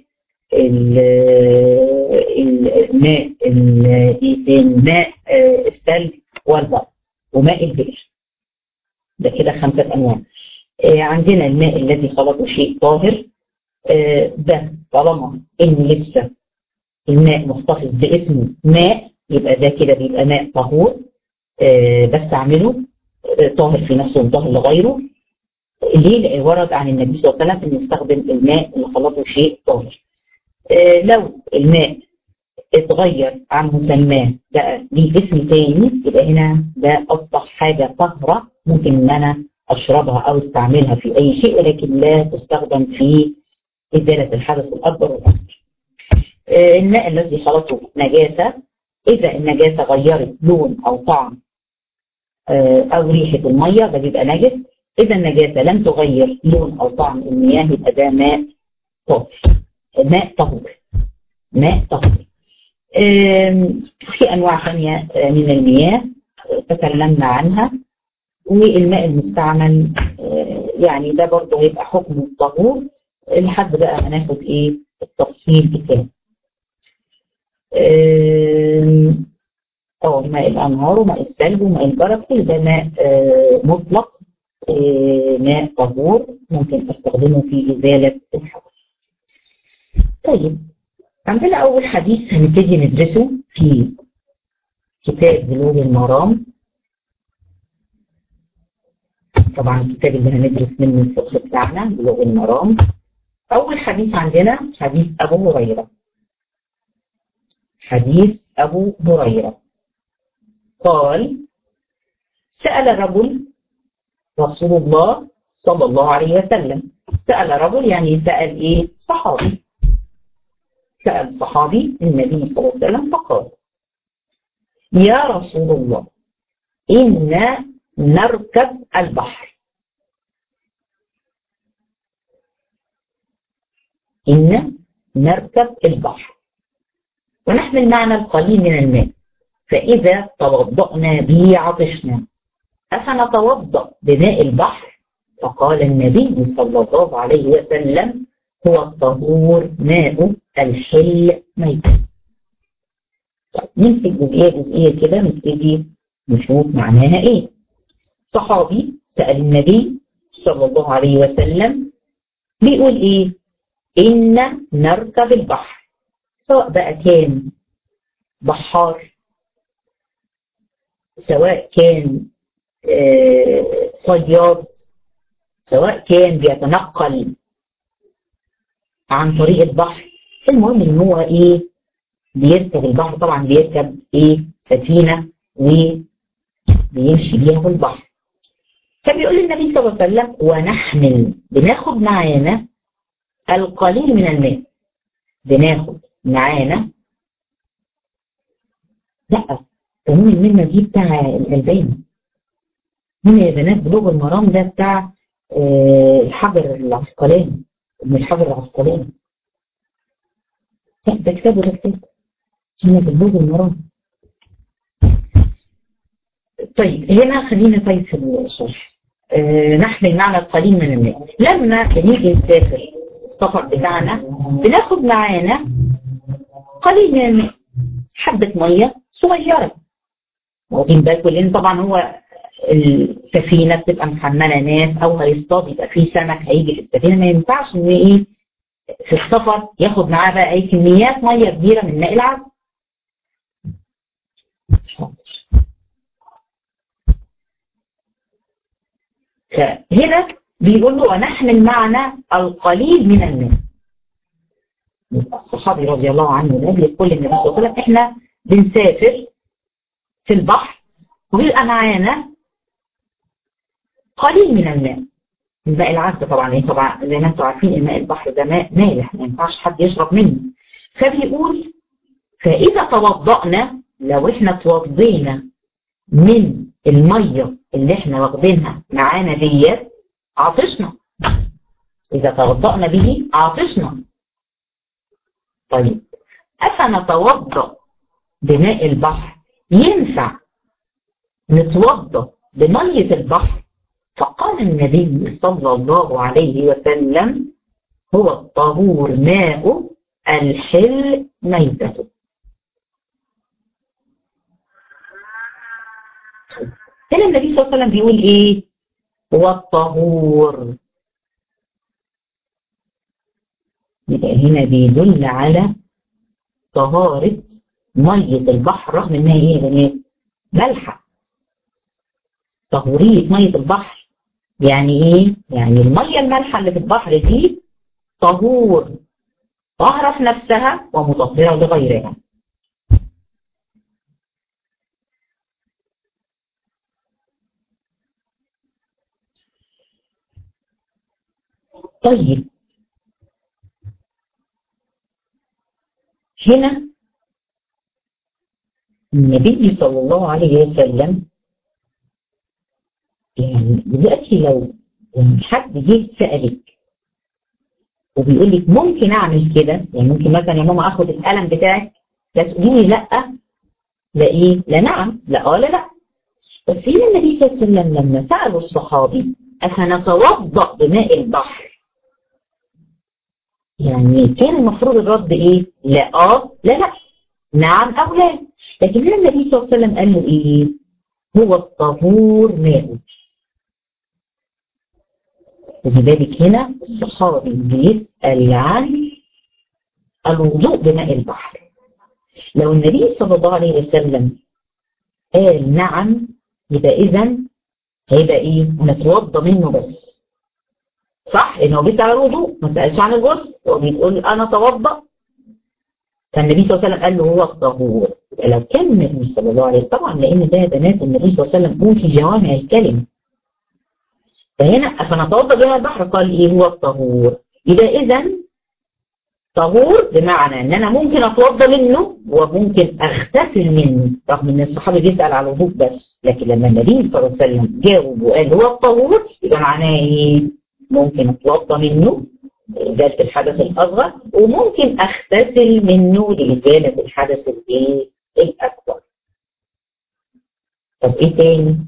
Speaker 1: الماء الماء الثلج والبرد وماء البئر ده كده خمسة أنواع عندنا الماء الذي خلطه شيء طاهر ده طالما إن لسه الماء محتفظ باسم ماء يبقى ده كده بيبقى ماء طهور بستعمله طاهر في نفسه وطاهر لغيره ليه؟ لأن ورد عن النبي صلى الله عليه وسلم أن يستخدم الماء اللي خلطه شيء طاهر لو الماء اتغير عن مسماه بقى ليه اسم تاني يبقى هنا ده اصبح حاجه طاهره ممكن ان انا اشربها او استعملها في اي شيء ولكن لا تستخدم في ازاله الحدث الاكبر والاصغر. الماء الذي خلطه نجاسه اذا النجاسه غيرت لون او طعم او ريحه الميه ده بيبقى نجس اذا النجاسه لم تغير لون او طعم المياه يبقى ده ماء طاهر. ماء طهور ماء طهور في أنواع ثانية من المياه تكلمنا عنها والماء المستعمل يعني ده برضه هيبقى حكم الطهور لحد بقى ما ناخد ايه التفصيل بتاعه اه ماء الانهار وماء الثلج وماء البرد كل ده ماء مطلق ماء طهور ممكن استخدمه في ازاله الحدث طيب عندنا أول حديث هنبتدي ندرسه في كتاب بلوغ المرام طبعا الكتاب اللي هندرس منه الفصل بتاعنا بلوغ المرام أول حديث عندنا حديث أبو هريرة حديث أبو هريرة قال سأل رجل رسول الله صلى الله عليه وسلم سأل رجل يعني سأل إيه صحابي سأل صحابي النبي صلى الله عليه وسلم فقال يا رسول الله إنا نركب البحر إن نركب البحر ونحمل معنا القليل من الماء فإذا توضأنا به عطشنا أفنتوضأ بماء البحر فقال النبي صلى الله عليه وسلم هو الطهور ماء الحل ميتا طيب نمسك جزئية جزئية كده نبتدي نشوف معناها ايه صحابي سأل النبي صلى الله عليه وسلم بيقول ايه إن نركب البحر سواء بقى كان بحار سواء كان آه صياد سواء كان بيتنقل عن طريق البحر المهم ان هو ايه بيركب البحر طبعا بيركب ايه سفينه وبيمشي بيها في البحر فبيقول النبي صلى الله عليه وسلم ونحمل بناخد معانا القليل من الماء بناخد معانا لا قانون المنة دي بتاع الألباني هنا يا بنات بلوغ المرام ده بتاع آه الحجر العسقلاني ابن الحجر العسقلاني لا ده كتاب وده كتاب هنا بلوغ المرام طيب هنا خلينا طيب في الشرح آه نحمل معنا القليل من الماء لما بنيجي نسافر السفر بتاعنا بناخد معانا قليل من الماء حبة مية صغيرة واخدين بالكم لان طبعا هو السفينة بتبقى محملة ناس او هيصطاد يبقى في سمك هيجي في السفينة ما ينفعش ان ايه في السفر ياخد معاه بقى اي كميات مية كبيرة من ماء العذب فهنا بيقول له ونحمل معنا القليل من الماء الصحابي رضي الله عنه ده بيقول للنبي صلى الله عليه وسلم احنا بنسافر في البحر ويبقى معانا قليل من الماء الماء العذب طبعا يعني طبعا زي ما انتم عارفين الماء البحر ده ماء مالح ما ينفعش حد يشرب منه فبيقول فاذا توضأنا لو احنا توضينا من الميه اللي احنا واخدينها معانا ديت عطشنا اذا توضأنا به عطشنا طيب افنتوضأ بماء البحر ينفع نتوضأ بمية البحر فقال النبي صلى الله عليه وسلم هو الطهور ماء الحل ميتته هنا النبي صلى الله عليه وسلم بيقول ايه هو الطهور يبقى هنا بيدل على طهارة مية البحر رغم انها ايه يا بنات مالحة طهورية مية البحر يعني ايه يعني المية المالحة اللي في البحر دي طهور طاهرة في نفسها ومطهرة لغيرها طيب هنا النبي صلى الله عليه وسلم يعني دلوقتي لو حد جه سألك وبيقول لك ممكن اعمل كده يعني ممكن مثلا يا ماما اخد القلم بتاعك لا تقولي لي لا لا ايه لا نعم لا اه لا لا بس هنا النبي صلى الله عليه وسلم لما سألوا الصحابي أفنتوضأ بماء البحر يعني كان المفروض الرد ايه لا اه لا لا نعم او لا لكن هنا النبي صلى الله عليه وسلم قال له ايه هو الطهور ماء خدي بالك هنا الصحابي بيسأل عن الوضوء بماء البحر لو النبي صلى الله عليه وسلم قال نعم يبقى اذا هيبقى ايه نتوضى منه بس صح لانه بيسأل عن الوضوء ما سألش عن الغسل هو بيقول انا اتوضى فالنبي صلى الله عليه وسلم قال له هو الطهور لو كان النبي صلى الله عليه وسلم طبعا لان ده بنات النبي صلى الله عليه وسلم اوتي جوامع الكلم فهنا فنتوضا بها البحر قال ايه هو الطهور يبقى اذا طهور بمعنى ان انا ممكن اتوضا منه وممكن اغتسل منه رغم ان الصحابي بيسال على الوضوء بس لكن لما النبي صلى الله عليه وسلم جاوب وقال هو الطهور يبقى معناه ايه ممكن اتوضا منه لإزالة الحدث الأصغر وممكن أغتسل منه لإزالة الحدث الإيه الأكبر. طب إيه تاني؟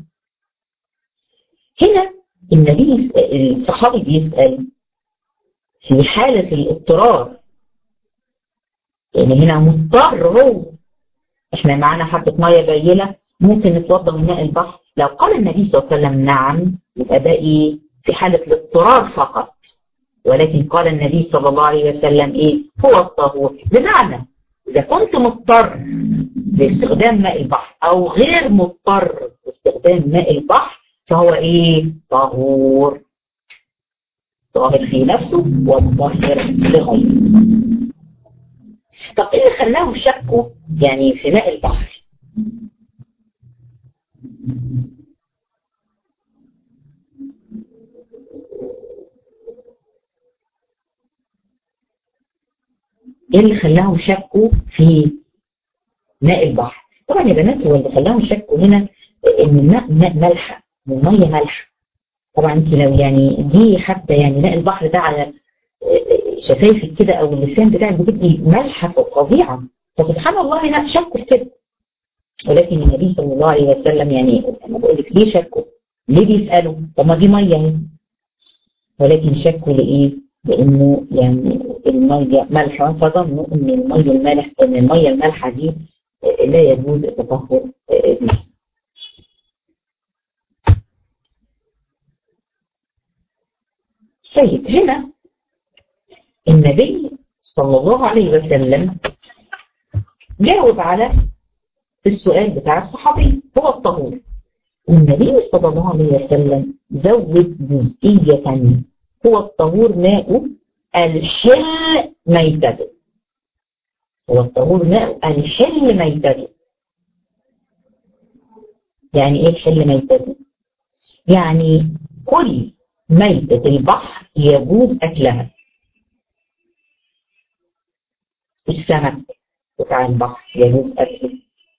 Speaker 1: هنا النبي الصحابي بيسأل في حالة الاضطرار يعني هنا مضطر هو احنا معانا حبة مية قليلة ممكن نتوضا من ماء البحر لو قال النبي صلى الله عليه وسلم نعم يبقى ده ايه في حالة الاضطرار فقط ولكن قال النبي صلى الله عليه وسلم ايه هو الطهور بمعنى اذا كنت مضطر لاستخدام ماء البحر او غير مضطر لاستخدام ماء البحر فهو ايه طهور طاهر في نفسه ومطهر لغيره طب ايه اللي خلاهم شكوا يعني في ماء البحر ايه اللي خلاهم شكوا في ماء البحر طبعا يا بنات هو اللي خلاهم شكوا هنا ان الماء ماء مالحه الميه مالحه طبعا انت لو يعني دي حتى يعني ماء البحر ده على شفايفك كده او اللسان بتاعك بتبقي مالحه فظيعه فسبحان الله هنا شكوا في كده ولكن النبي صلى الله عليه وسلم يعني انا بقول لك ليه شكوا؟ ليه بيسالوا؟ طب ما دي ميه اهي ولكن شكوا لايه؟ لانه يعني الميه مالحه فظنوا ان الميه المالح ان الميه المالحه دي لا يجوز التطهر بها. طيب هنا النبي صلى الله عليه وسلم جاوب على السؤال بتاع الصحابي هو الطهور والنبي صلى الله عليه وسلم زود جزئية ثانية هو الطهور ماء الحل ميتته هو الطهور ماء الحل ميتته يعني ايه الحل ميتته يعني كل ميتة البحر يجوز أكلها السمك بتاع البحر يجوز أكله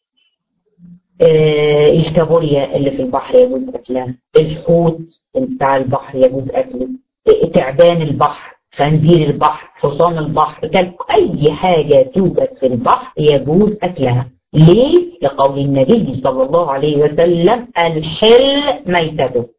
Speaker 1: آه الكابوريا اللي في البحر يجوز أكلها الحوت بتاع البحر يجوز أكله تعبان البحر خنزير البحر حصان البحر كلب أي حاجة توجد في البحر يجوز أكلها ليه؟ لقول النبي صلى الله عليه وسلم الحل ميتته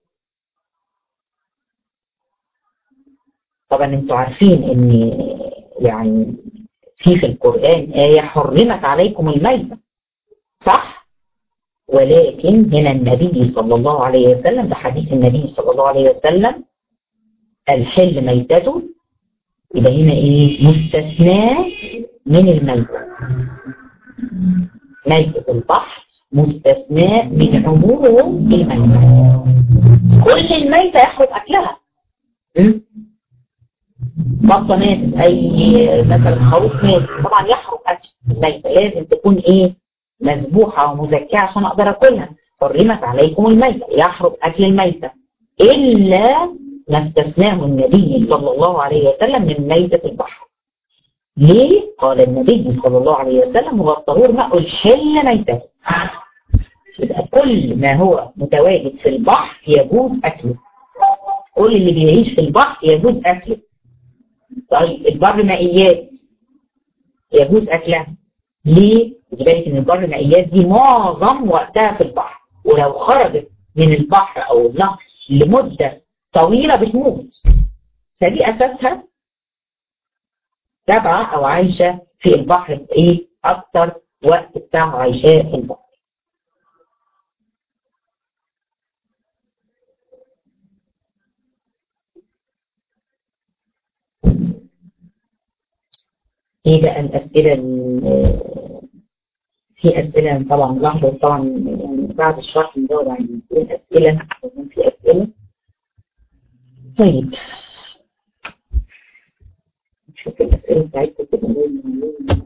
Speaker 1: طبعا انتوا عارفين ان يعني في في القرآن آية حرمت عليكم الميتة صح؟ ولكن هنا النبي صلى الله عليه وسلم بحديث النبي صلى الله عليه وسلم الحل ميتته يبقى هنا ايه مستثناء من الميتة ميتة البحر مستثناء من عموم الميتة كل الميتة يحرم أكلها بطة ماتت أي مثلا خروف مات طبعا يحرم أكل الميتة لازم تكون إيه مذبوحة ومزكاة عشان أقدر أكلها حرمت عليكم الميتة يحرم أكل الميتة إلا ما استثناه النبي صلى الله عليه وسلم من ميتة البحر ليه؟ قال النبي صلى الله عليه وسلم هو الطهور ماء الحل ميتة يبقى كل ما هو متواجد في البحر يجوز أكله كل اللي بيعيش في البحر يجوز أكله طيب البر مائيات يجوز أكلها ليه؟ خدي بالك إن البر مائيات دي معظم وقتها في البحر ولو خرجت من البحر أو النهر لمدة طويلة بتموت فدي أساسها تابعة أو عايشة في البحر إيه أكتر وقت بتاع عايشاه في البحر ايه بقى الاسئله في اسئله طبعا لحظه طبعا يعني بعد الشرح ندور على ايه الاسئله في اسئله طيب نشوف الاسئله بتاعتكم كده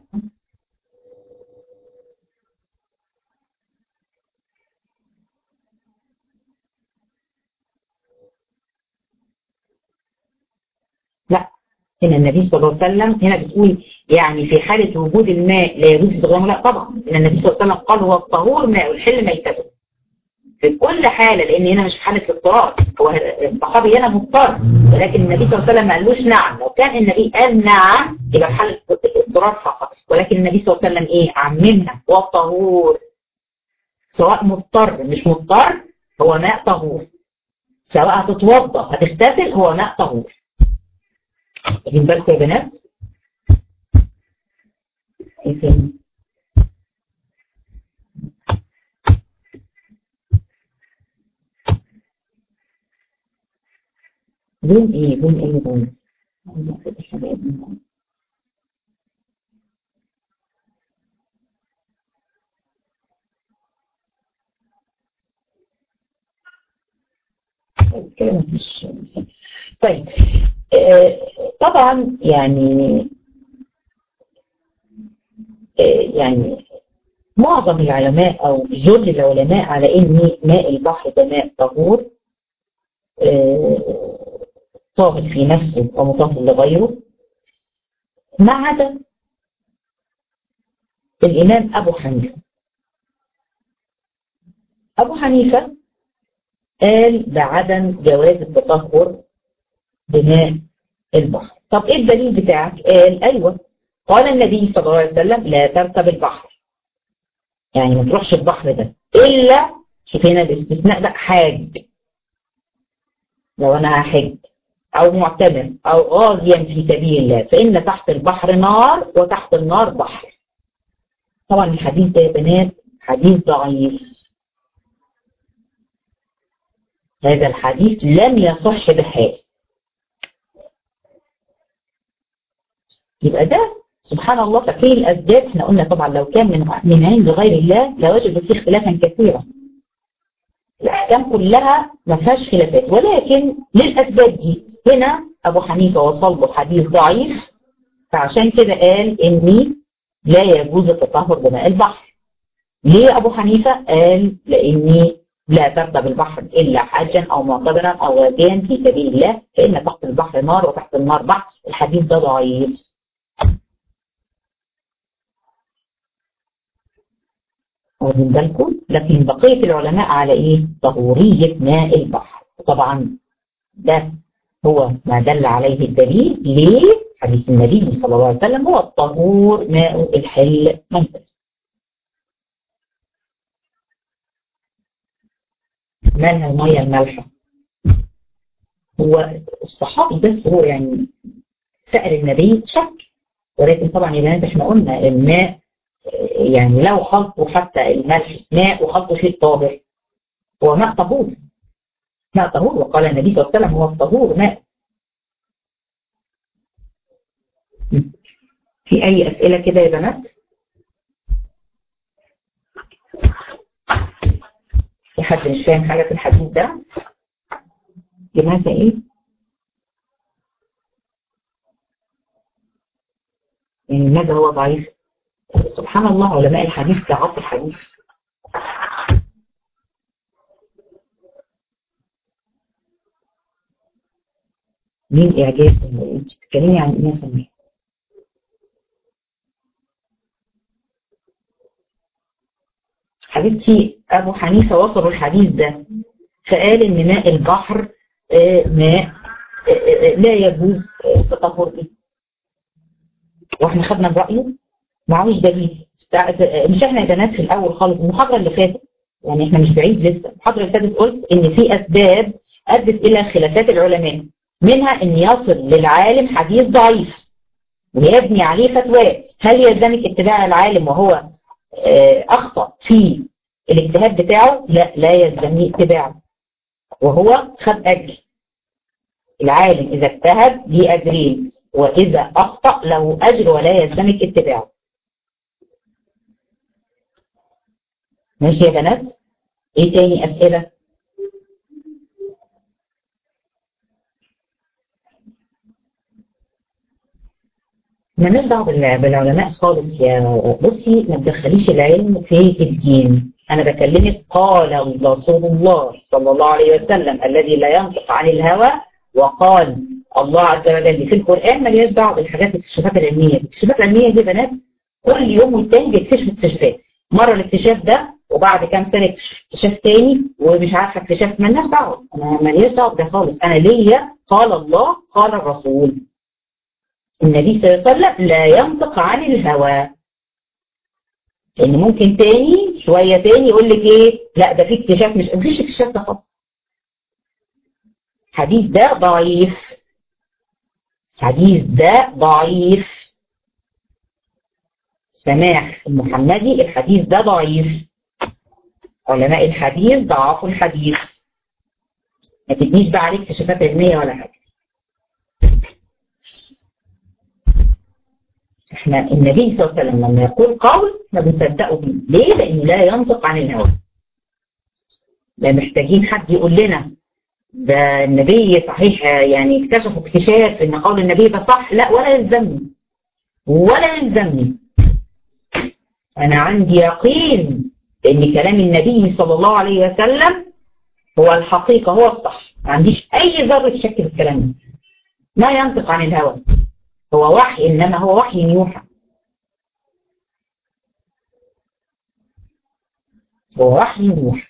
Speaker 1: لا هنا النبي صلى الله عليه وسلم هنا بتقول يعني في حالة وجود الماء لا يجوز استخدامه لا طبعا لأن النبي صلى الله عليه وسلم قال هو الطهور ماء الحل ميتته في كل حالة لأن هنا مش في حالة الاضطرار هو الصحابي هنا مضطر ولكن النبي صلى الله عليه وسلم ما قالوش نعم لو كان النبي قال نعم يبقى في حالة الاضطرار فقط ولكن النبي صلى الله عليه وسلم ايه عممها والطهور سواء مضطر مش مضطر هو ماء طهور سواء هتتوضا هتغتسل هو ماء طهور واخدين بالكم يا بنات ايه تاني لون ايه لون ايه لون طيب طبعا يعني يعني معظم العلماء او جل العلماء على ان ماء البحر ده ماء طهور طاهر في نفسه ومطهر لغيره ما عدا الامام ابو حنيفه ابو حنيفه قال بعدم جواز التطهر بماء البحر طب ايه الدليل بتاعك قال ايوه قال النبي صلى الله عليه وسلم لا تركب البحر يعني ما تروحش البحر ده الا شوف هنا الاستثناء بقى حاج لو انا هحج أو معتمر أو غازيا في سبيل الله فإن تحت البحر نار وتحت النار بحر طبعا الحديث ده يا بنات حديث ضعيف هذا الحديث لم يصح بحال يبقى ده سبحان الله ففيه الأسباب احنا قلنا طبعا لو كان من من عند غير الله لوجد فيه اختلافا كثيرا الأحكام كلها ما فيهاش خلافات ولكن للأسباب دي هنا أبو حنيفة وصل له حديث ضعيف فعشان كده قال إني لا يجوز التطهر بماء البحر ليه أبو حنيفة قال لإني لا تركب البحر إلا حاجا أو معتبرا أو غازيا في سبيل الله فإن تحت البحر نار وتحت النار بحر الحديث ده ضعيف واخدين بالكم لكن بقية العلماء على ايه طهورية ماء البحر طبعا ده هو ما دل عليه الدليل ليه حديث النبي صلى الله عليه وسلم هو الطهور ماء الحل منفذ مالها المية المالحة هو الصحابي بس هو يعني سأل النبي شك ولكن طبعا يا بنات احنا قلنا الماء يعني لو خلطوا حتى الملح ماء وخلطوا شيء طاهر هو ماء طهور ماء طهور وقال النبي صلى الله عليه وسلم هو الطهور ماء في أي أسئلة كده يا بنات في حد مش فاهم حاجة في الحديث ده لماذا إيه يعني لماذا هو ضعيف سبحان الله علماء الحديث ضعاف الحديث مين إعجاز انت بتتكلمي عن إيه سمية حبيبتي أبو حنيفة وصل الحديث ده فقال إن ماء البحر ماء لا يجوز التطهر به واحنا خدنا برأيه معهوش دليل مش احنا يا بنات في الاول خالص المحاضره اللي فاتت يعني احنا مش بعيد لسه المحاضره اللي فاتت قلت ان في اسباب ادت الى خلافات العلماء منها ان يصل للعالم حديث ضعيف ويبني عليه فتوى هل يلزمك اتباع العالم وهو اخطا في الاجتهاد بتاعه لا لا يلزمني اتباعه وهو خد اجر العالم اذا اجتهد ليه اجرين واذا اخطا له اجر ولا يلزمك اتباعه ماشي يا بنات ايه تاني اسئلة مالناش دعوه بالعلماء خالص يا بصي ما تدخليش العلم في الدين انا بكلمك قال رسول الله صلى الله عليه وسلم الذي لا ينطق عن الهوى وقال الله عز وجل في القران مالياش دعوه بالحاجات الاكتشافات العلميه الاكتشافات العلميه دي بنات كل يوم والتاني بيكتشفوا اكتشافات مره الاكتشاف ده وبعد كام سنه اكتشاف تاني ومش عارفه اكتشاف مالناش دعوه انا ماليش دعوه بده خالص انا ليا قال الله قال الرسول النبي صلى الله عليه وسلم لا ينطق عن الهوى لان ممكن تاني شويه تاني يقول لك ايه لا ده في اكتشاف مش مفيش اكتشاف ده خالص الحديث ده ضعيف الحديث ده ضعيف سماح المحمدي الحديث ده ضعيف علماء الحديث ضعفوا الحديث ما تبنيش بقى عليه اكتشافات علمية ولا حاجة احنا النبي صلى الله عليه وسلم لما يقول قول احنا بنصدقه بيه ليه؟ لانه لا ينطق عن الهوى لا محتاجين حد يقول لنا ده النبي صحيح يعني اكتشفوا اكتشاف ان قول النبي ده صح لا ولا يلزمني ولا يلزمني انا عندي يقين ان كلام النبي صلى الله عليه وسلم هو الحقيقة هو الصح ما عنديش اي ذرة شك في الكلام ده ما ينطق عن الهوى هو وحي انما هو وحي يوحى هو وحي يوحى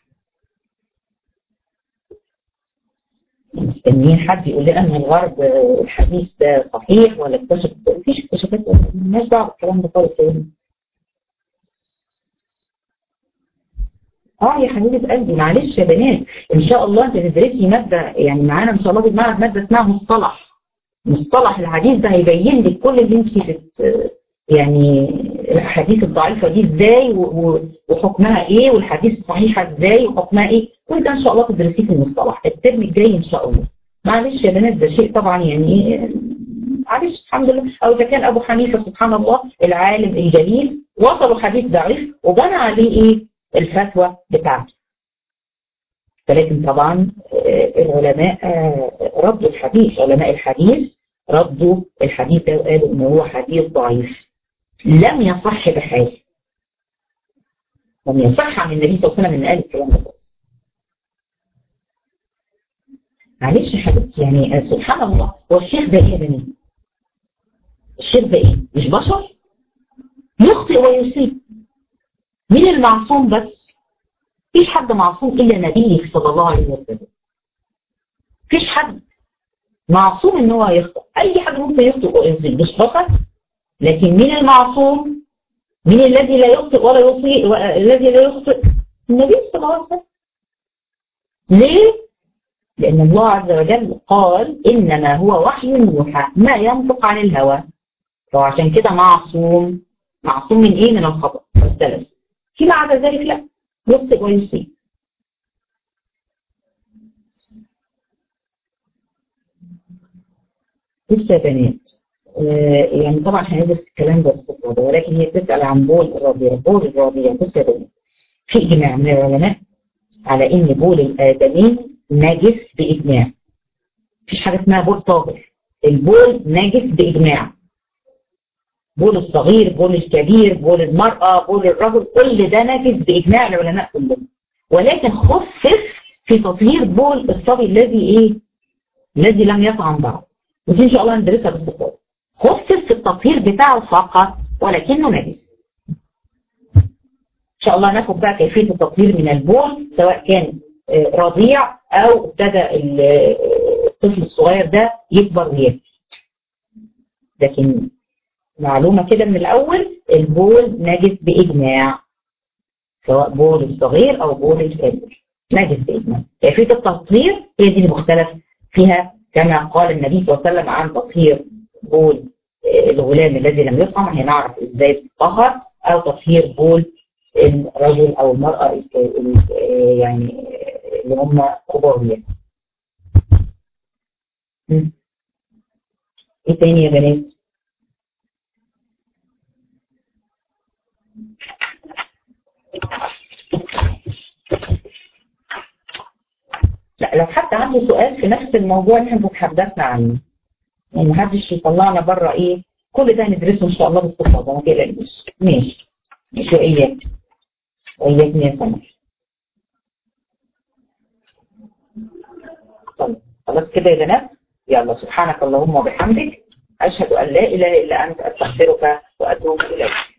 Speaker 1: مستنيين حد يقول لنا ان الغرب الحديث ده صحيح ولا اكتشف مفيش اكتشافات مالناش دعوه بالكلام ده خالص يعني اه يا حبيبه قلبي معلش يا بنات ان شاء الله انت تدرسي ماده يعني معانا ان شاء الله بالمعهد ماده اسمها مصطلح مصطلح الحديث ده هيبين لك كل اللي انت بت يعني الاحاديث الضعيفه دي ازاي وحكمها ايه والحديث الصحيحه ازاي وحكمها ايه كل ده ان شاء الله تدرسيه في المصطلح الترم الجاي ان شاء الله معلش يا بنات ده شيء طبعا يعني ايه معلش الحمد لله او اذا كان ابو حنيفه سبحان الله العالم الجليل وصلوا حديث ضعيف وبنى عليه ايه الفتوى بتاعته فلكن طبعا العلماء ردوا الحديث علماء الحديث ردوا الحديث ده وقالوا ان هو حديث ضعيف لم يصح بحال لم يصح عن النبي صلى الله عليه وسلم ان قال الكلام ده بس معلش يا حبيبتي يعني سبحان الله هو الشيخ ده ايه يا بنات؟ الشيخ ده ايه؟ مش بشر؟ يخطئ ويصيب مين المعصوم بس؟ مفيش حد معصوم الا نبيك صلى الله عليه وسلم مفيش حد معصوم ان هو يخطئ اي حد ممكن يخطئ ويصيب مش بشر لكن مين المعصوم مين الذي لا يخطئ ولا يصيب الذي لا يخطئ النبي صلى الله عليه وسلم ليه لان الله عز وجل قال انما هو وحي يوحى ما ينطق عن الهوى فعشان كده معصوم معصوم من ايه من الخطا والسلف فيما عدا ذلك لا يخطئ ويصيب لسه يا بنات آه يعني طبعا هندرس الكلام ده باستفاضه ولكن هي بتسال عن بول الرضيع بول الرضيع بص يا بنات في اجماع من العلماء على ان بول الادمين نجس باجماع مفيش حاجه اسمها بول طاهر البول نجس باجماع بول الصغير بول الكبير بول المرأة بول الرجل كل ده نجس بإجماع العلماء كلهم ولكن خفف في تطهير بول الصبي الذي ايه الذي لم يطعم بعد ودي ان شاء الله ندرسها باستفاضه خفف في التطهير بتاعه فقط ولكنه نجس ان شاء الله ناخد بقى كيفيه التطهير من البول سواء كان رضيع او ابتدى الطفل الصغير ده يكبر وياكل لكن معلومة كده من الأول البول نجس بإجماع سواء بول الصغير أو بول الكبير نجس بإجماع كيفية التطهير هي دي المختلف فيها كما قال النبي صلى الله عليه وسلم عن تطهير بول الغلام الذي لم يطعم هنعرف ازاي بتطهر او تطهير بول الرجل او المرأة يعني اللي هم كبار يعني. ايه تاني يا بنات؟ لا لو حد عنده سؤال في نفس الموضوع اللي احنا تحدثنا عنه يعني محدش يطلعنا بره ايه كل ده ندرسه ان شاء الله باستفاضه ما تقلقيش ماشي ماشي واياك واياك يا سمر طيب خلاص كده يا بنات يلا سبحانك اللهم وبحمدك اشهد ان لا اله الا انت استغفرك واتوب اليك